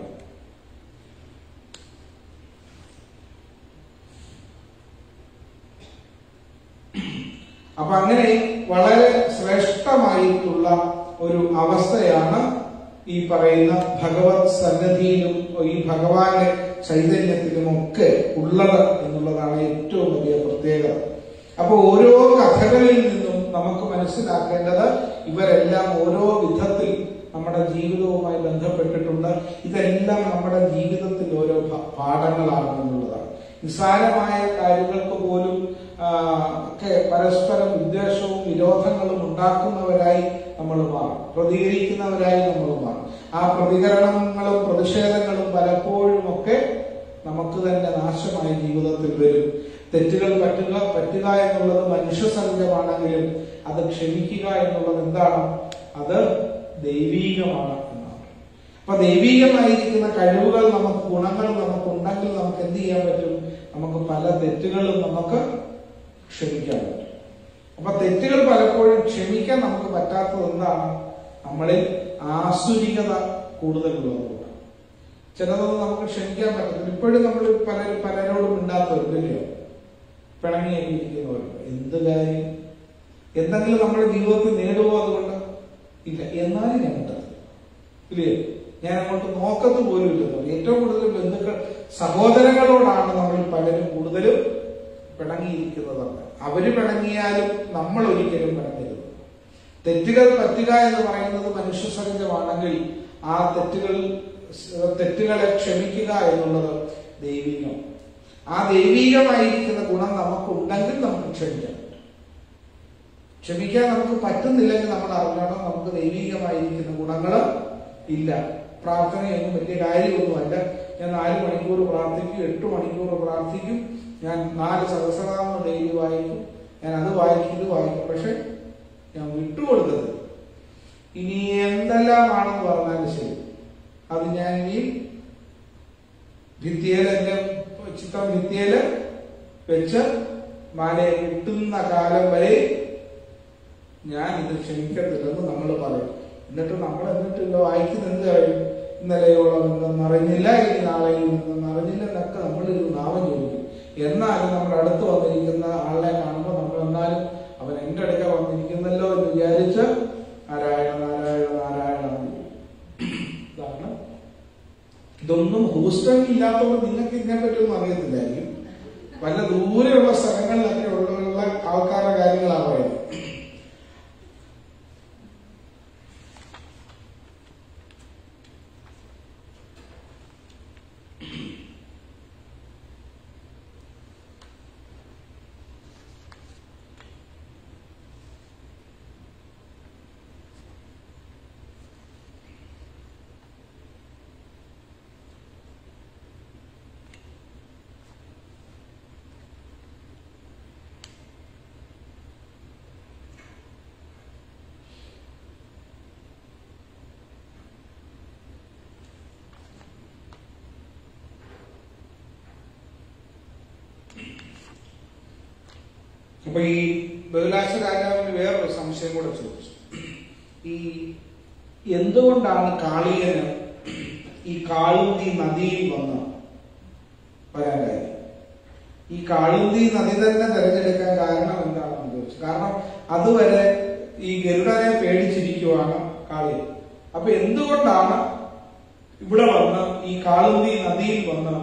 അപ്പൊ അങ്ങനെ വളരെ ശ്രേഷ്ഠമായിട്ടുള്ള ഒരു അവസ്ഥയാണ് ഈ പറയുന്ന ഭഗവത് സന്നദ്ധിയിലും ഈ ഭഗവാന്റെ ചൈതന്യത്തിലും ഒക്കെ ഉള്ളത് എന്നുള്ളതാണ് ഏറ്റവും വലിയ പ്രത്യേകത അപ്പൊ ഓരോ കഥകളിൽ നിന്നും നമുക്ക് മനസ്സിലാക്കേണ്ടത് ഇവരെല്ലാം ഓരോ വിധത്തിൽ നമ്മുടെ ജീവിതവുമായി ബന്ധപ്പെട്ടിട്ടുണ്ട് ഇതെല്ലാം നമ്മുടെ ജീവിതത്തിൽ ഓരോ ഭ- പാഠങ്ങളാണ് എന്നുള്ളതാണ് നിസ്സാരമായ കാര്യങ്ങൾക്ക് പോലും ആ, ഒക്കെ പരസ്പരം വിദ്വേഷവും വിരോധങ്ങളും ഉണ്ടാക്കുന്നവരായി നമ്മൾ മാറും പ്രതികരിക്കുന്നവരായി നമ്മൾ മാറും ആ പ്രതികരണങ്ങളും പ്രതിഷേധങ്ങളും പലപ്പോഴും ഒക്കെ നമുക്ക് തന്നെ നാശമായി ജീവിതത്തിൽ വരും തെറ്റുകൾ പറ്റുക പറ്റുക എന്നുള്ളത് മനുഷ്യസഹജമാണെങ്കിലും അത് ക്ഷമിക്കുക എന്നുള്ളത് എന്താണ് അത് ദൈവീകമാണ് എന്നാണ് അപ്പൊ ദൈവീകമായിരിക്കുന്ന കഴിവുകൾ നമുക്ക് ഗുണങ്ങൾ നമുക്ക് ഉണ്ടെങ്കിൽ നമുക്ക് എന്ത് ചെയ്യാൻ പറ്റും നമുക്ക് പല തെറ്റുകളും നമുക്ക് ക്ഷമിക്കാൻ പറ്റും അപ്പൊ തെറ്റുകൾ പലപ്പോഴും ക്ഷമിക്കാൻ നമുക്ക് പറ്റാത്തത് എന്താണ് നമ്മളിൽ ആസുരികത കൂടുതലുള്ളതുകൊണ്ട് ചിലതൊന്നും നമുക്ക് ക്ഷമിക്കാൻ പറ്റത്തില്ല ഇപ്പോഴും നമ്മൾ പല പലരോടും മിണ്ടാത്തവരില്ലയോ പിണങ്ങിയൊക്കെ ഇരിക്കുന്നവരുണ്ട് എന്ത് കാര്യം എന്തെങ്കിലും നമ്മുടെ ജീവിതത്തിൽ നേടുമോ അതുകൊണ്ട് ഇല്ല എന്നാലും ഞാൻ കിട്ടത്തില്ല ഇല്ലേ ഞാൻ അങ്ങോട്ട് നോക്കത്ത് പോലും ഇല്ലെന്ന് ഏറ്റവും കൂടുതൽ ബന്ധുക്കൾ സഹോദരങ്ങളോടാണ് നമ്മൾ പലരും കൂടുതലും പിണങ്ങിയിരിക്കുന്നതാണ് അവര് പിണങ്ങിയാലും നമ്മൾ ഒരിക്കലും പിണങ്ങരുത് തെറ്റുകൾ പറ്റുക എന്ന് പറയുന്നത് മനുഷ്യ സഹജമാണെങ്കിൽ ആ തെറ്റുകൾ തെറ്റുകളെ ക്ഷമിക്കുക എന്നുള്ളത് ദൈവികം ആ ദൈവികമായിരിക്കുന്ന ഗുണം നമുക്കുണ്ടെങ്കിൽ നമുക്ക് ക്ഷമിക്കാം ക്ഷമിക്കാൻ നമുക്ക് പറ്റുന്നില്ലെങ്കിൽ നമ്മൾ അറിഞ്ഞോണം നമുക്ക് ദൈവികമായിരിക്കുന്ന ഗുണങ്ങൾ ഇല്ല പ്രാർത്ഥനയൊന്നും വലിയ കാര്യമൊന്നുമല്ല ഞാൻ നാല് മണിക്കൂർ പ്രാർത്ഥിക്കും എട്ട് മണിക്കൂർ പ്രാർത്ഥിക്കും ഞാൻ നാല് സഹസ്രനാമം ഡെയിലി വായിക്കും ഞാൻ അത് വായിക്കും ഇത് വായിക്കും പക്ഷെ ഞാൻ വിട്ടുകൊടുത്തത് ഇനി എന്തെല്ലാമാണെന്ന് പറഞ്ഞാലും ശരി അത് ഞാൻ ഇനി ഭിത്തിയിൽ എന്റെ ചിത്രം ഭിത്തിയില് വെച്ച് മാലയെ കിട്ടുന്ന കാലം വരെ ഞാൻ ഇത് ക്ഷമിക്കത്തില്ലെന്ന് നമ്മൾ പറയും എന്നിട്ട് നമ്മൾ എന്നിട്ട് ഇത് വായിക്കുന്ന എന്ത് പറയും ഇന്നലെയോളം എന്തെന്ന് അറിഞ്ഞില്ല ഇനി നാളെയും എന്തെന്ന് അറിഞ്ഞില്ല എന്നൊക്കെ നമ്മൾ ഒരു നാമം ചോദിക്കും എന്നാലും നമ്മുടെ അടുത്ത് വന്നിരിക്കുന്ന ആളെ കാണുമ്പോൾ നമ്മൾ എന്നാലും അവൻ എന്റെ അടുക്ക വന്നിരിക്കുന്നല്ലോ എന്ന് വിചാരിച്ച് നാരായണ നാരായണ നാരായണ എന്ന് വിളിക്കും. ഇതാണ് ഇതൊന്നും ഹൂസ്റ്റണിൽ ഇല്ലാത്തപ്പോൾ നിങ്ങൾക്ക് ഇതിനെ പറ്റിയൊന്നും അറിയത്തില്ലായിരിക്കും പല ദൂരെയുള്ള സ്ഥലങ്ങളിലൊക്കെ ഉള്ള ആൾക്കാരുടെ കാര്യങ്ങളാണ് പറയുന്നത് അപ്പൊ ഈ ബഹുലാശ രാജാവിന് വേറൊരു സംശയം കൂടെ ചോദിച്ചു ഈ എന്തുകൊണ്ടാണ് കാളിയന് ഈ കാളുന്തി നദിയിൽ വന്ന് വരാനായി ഈ കാളുന്തി നദി തന്നെ തിരഞ്ഞെടുക്കാൻ കാരണം എന്താണെന്ന് ചോദിച്ചു കാരണം അതുവരെ ഈ ഗരുഡനെ പേടിച്ചിരിക്കുവാണ് കാളിയൻ അപ്പൊ എന്തുകൊണ്ടാണ് ഇവിടെ വന്ന് ഈ കാളുന്തി നദിയിൽ വന്ന്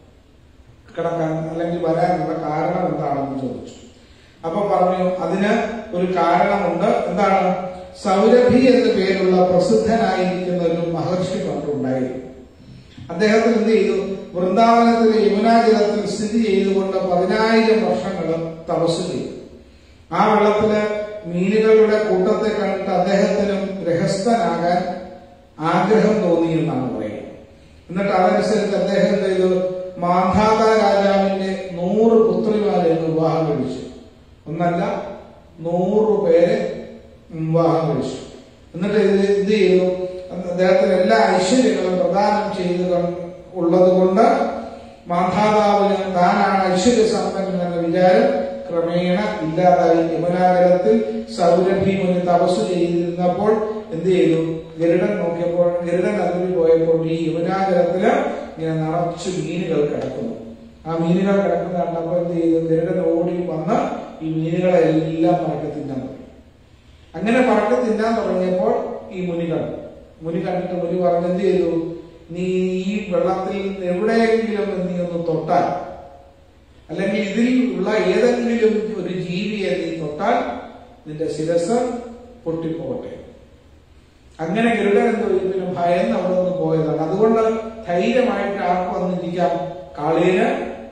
കിടക്കാൻ അല്ലെങ്കിൽ വരാനുള്ള കാരണം എന്താണെന്ന് ചോദിച്ചു അപ്പൊ പറഞ്ഞു അതിന് ഒരു കാരണമുണ്ട് എന്താണ് സൗരഭി എന്ന പേരുള്ള പ്രസിദ്ധനായിരിക്കുന്ന ഒരു മഹർഷി പണ്ടുണ്ടായിരുന്നു അദ്ദേഹത്തിന് എന്ത് ചെയ്തു വൃന്ദാവനത്തിലെ യമുനാജലത്തിൽ സ്ഥിതി ചെയ്തുകൊണ്ട് പതിനായിരം വർഷങ്ങൾ തപസ് ചെയ്തു ആ വെള്ളത്തില് മീനുകളുടെ കൂട്ടത്തെ കണ്ടിട്ട് അദ്ദേഹത്തിനും രഹസ്തനാകാൻ ആഗ്രഹം തോന്നി എന്നാണ് പറയുന്നത് എന്നിട്ട് അതനുസരിച്ച് അദ്ദേഹം എന്ത് ചെയ്തു മാന്ധാത രാജാവിന്റെ നൂറ് പുത്രിമാരെ വിവാഹം കഴിച്ചു ഒന്നല്ല നൂറ് പേരെ വിവാഹം കഴിച്ചു എന്നിട്ട് ഇത് എന്ത് ചെയ്തു അദ്ദേഹത്തിന് എല്ലാ ഐശ്വര്യങ്ങളും പ്രദാനം ചെയ്തു ഉള്ളത് കൊണ്ട് മാധാതാവിന് താനാണ് ഐശ്വര്യ സമ്പന്നൻ എന്ന വിചാരം ക്രമേണ ഇല്ലാതായി യമുനാഗരത്തിൽ സൗരഭി മുന്നിൽ തപസ് ചെയ്തിരുന്നപ്പോൾ എന്ത് ചെയ്തു ഗരുഡൻ നോക്കിയപ്പോൾ ഗരുഡൻ അതിൽ പോയപ്പോൾ ഈ യമുനാഗരത്തില് ഇങ്ങനെ നിറച്ചു മീനുകൾ കിടക്കുന്നു ആ മീനുകൾ കിടക്കുന്ന കണ്ടപ്പോൾ എന്ത് ചെയ്തു ഗരുഡൻ ഓടി വന്ന് ഈ മീനുകളെ എല്ലാം പറക്കി തിന്നാൻ തുടങ്ങി അങ്ങനെ പറക്കി തിന്നാൻ തുടങ്ങിയപ്പോൾ ഈ മുനി കണ്ടു മുനി കണ്ടിട്ട് മുനി പറഞ്ഞു എന്ത് ചെയ്തു നീ ഈ വെള്ളത്തിൽ എവിടെയെങ്കിലും നീ ഒന്ന് തൊട്ടാൽ അല്ലെങ്കിൽ ഇതിൽ ഉള്ള ഏതെങ്കിലും ഒരു ജീവിയെ നീ തൊട്ടാൽ നിന്റെ ശിരസ് പൊട്ടിപ്പോകട്ടെ അങ്ങനെ ഗരുഡൻ എന്തോ പിന്നെ ഭയന്ന് അവിടെ നിന്ന് പോയതാണ് അതുകൊണ്ട് ധൈര്യമായിട്ട് ആർക്ക് വന്നിരിക്കാം കാളിന്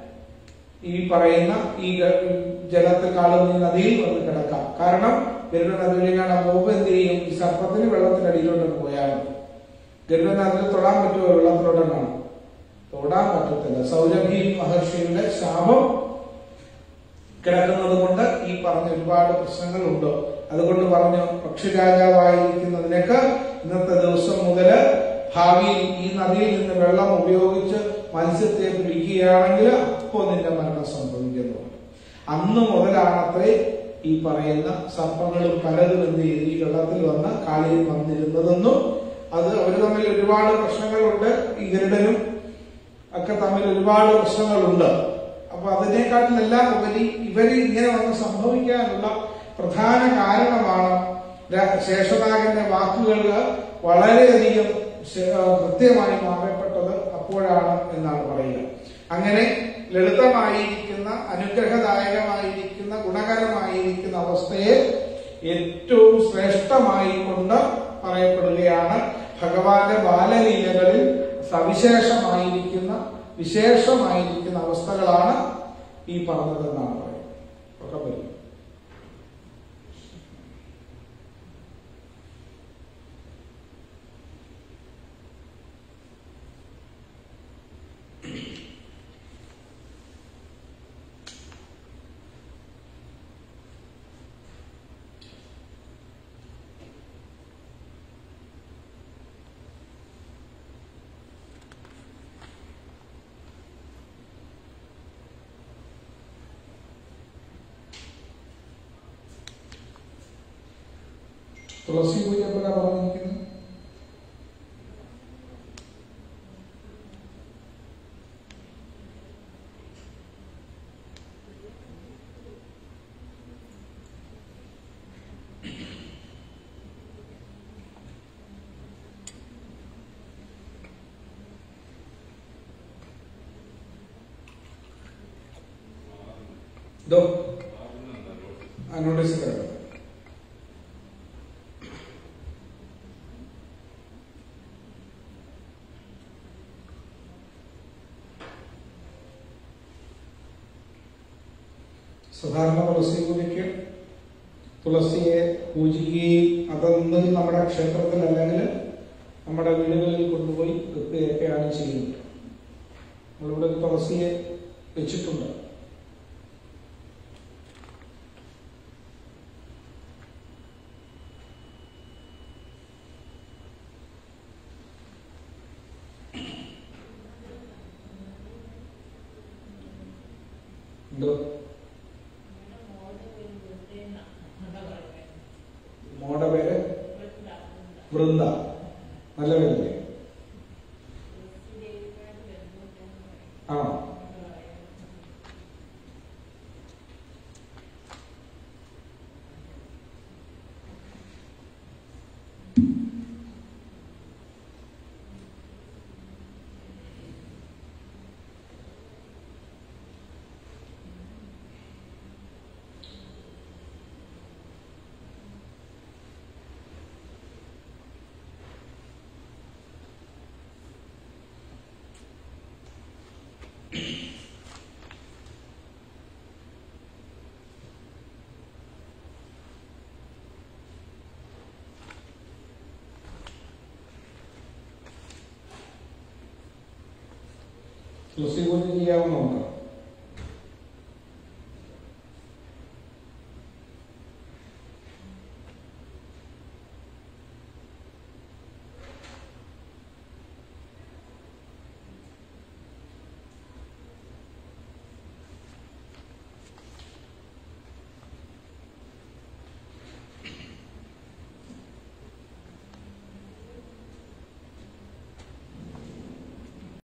ഈ പറയുന്ന ഈ ജലത്തിൽ കാളുന്ന ഈ നദിയിൽ വന്ന് കിടക്കാം കാരണം ഗരുഡൻ അതിലേക്കാണ് പോകുമ്പോൾ എന്ത് ചെയ്യും ഈ സർപ്പത്തിന് വെള്ളത്തിനടിയിലോട്ട് പോയാൽ ഗരുഡൻ അതിൽ തൊടാൻ പറ്റുമോ വെള്ളത്തിലോട്ടാണ് തൊടാൻ പറ്റത്തില്ല സൗരഭി മഹർഷിയുടെ ശാപം കിടക്കുന്നത് കൊണ്ട് ഈ പറഞ്ഞ ഒരുപാട് പ്രശ്നങ്ങളുണ്ട് അതുകൊണ്ട് പറഞ്ഞു പക്ഷിരാജാവായിരിക്കുന്ന നിനക്ക് ഇന്നത്തെ ദിവസം മുതൽ ഭാവിയിൽ ഈ നദിയിൽ നിന്ന് വെള്ളം ഉപയോഗിച്ച് മത്സ്യത്തെ പിടിക്കുകയാണെങ്കിൽ അപ്പോൾ നിന്റെ മരണം സംഭവിക്കുന്നു അന്ന് മുതലാണത്രേ ഈ പറയുന്ന സർപ്പങ്ങളും പലതും എന്ത് ചെയ്ത് ഈ വെള്ളത്തിൽ വന്ന് കാളിയിൽ വന്നിരുന്നതെന്നും അത് അവർ തമ്മിൽ ഒരുപാട് പ്രശ്നങ്ങളുണ്ട് ഈ ഗരുഡനും ഒക്കെ തമ്മിൽ ഒരുപാട് പ്രശ്നങ്ങളുണ്ട് അപ്പൊ അതിനേക്കാട്ടിലെല്ലാം ഉപരി ഇവര് ഇങ്ങനെ വന്ന് സംഭവിക്കാനുള്ള പ്രധാന കാരണമാണ് ശേഷനാഗന്റെ വാക്കുകൾ വളരെയധികം കൃത്യമായി മാറപ്പെട്ടത് അപ്പോഴാണ് എന്നാണ് പറയുക അങ്ങനെ ലളിതമായിരിക്കുന്ന അനുഗ്രഹദായകമായിരിക്കുന്ന ഗുണകരമായിരിക്കുന്ന അവസ്ഥയെ ഏറ്റവും ശ്രേഷ്ഠമായി കൊണ്ട് പറയപ്പെടുകയാണ് ഭഗവാന്റെ ബാലലീലകളിൽ സവിശേഷമായിരിക്കുന്ന വിശേഷമായിരിക്കുന്ന അവസ്ഥകളാണ് ഈ പറഞ്ഞതെന്നാണ് പറയുന്നത് ഒക്കെ വരും തുളസി പൂജ എപ്പോഴാ പറഞ്ഞിരിക്കുന്നത് ഇതോ ആ നോട്ടീസ് കിടക്കാം സാധാരണ തുളസി പൂജയ്ക്ക് തുളസിയെ പൂജിക്കുകയും അതൊന്ന് നമ്മുടെ ക്ഷേത്രത്തിൽ അല്ലെങ്കിൽ നമ്മുടെ വീടുകളിൽ കൊണ്ടുപോയി വൃത്തിയൊക്കെയാണ് ചെയ്യുന്നത് നമ്മളിവിടെ ഒരു തുളസിയെ വെച്ചിട്ടുണ്ട് എന്തോ മോടെ പേര് വൃന്ദ നല്ല പേരല്ലേ ആണോ തുളസി പൂജ ചെയ്യാവുന്നതാണ്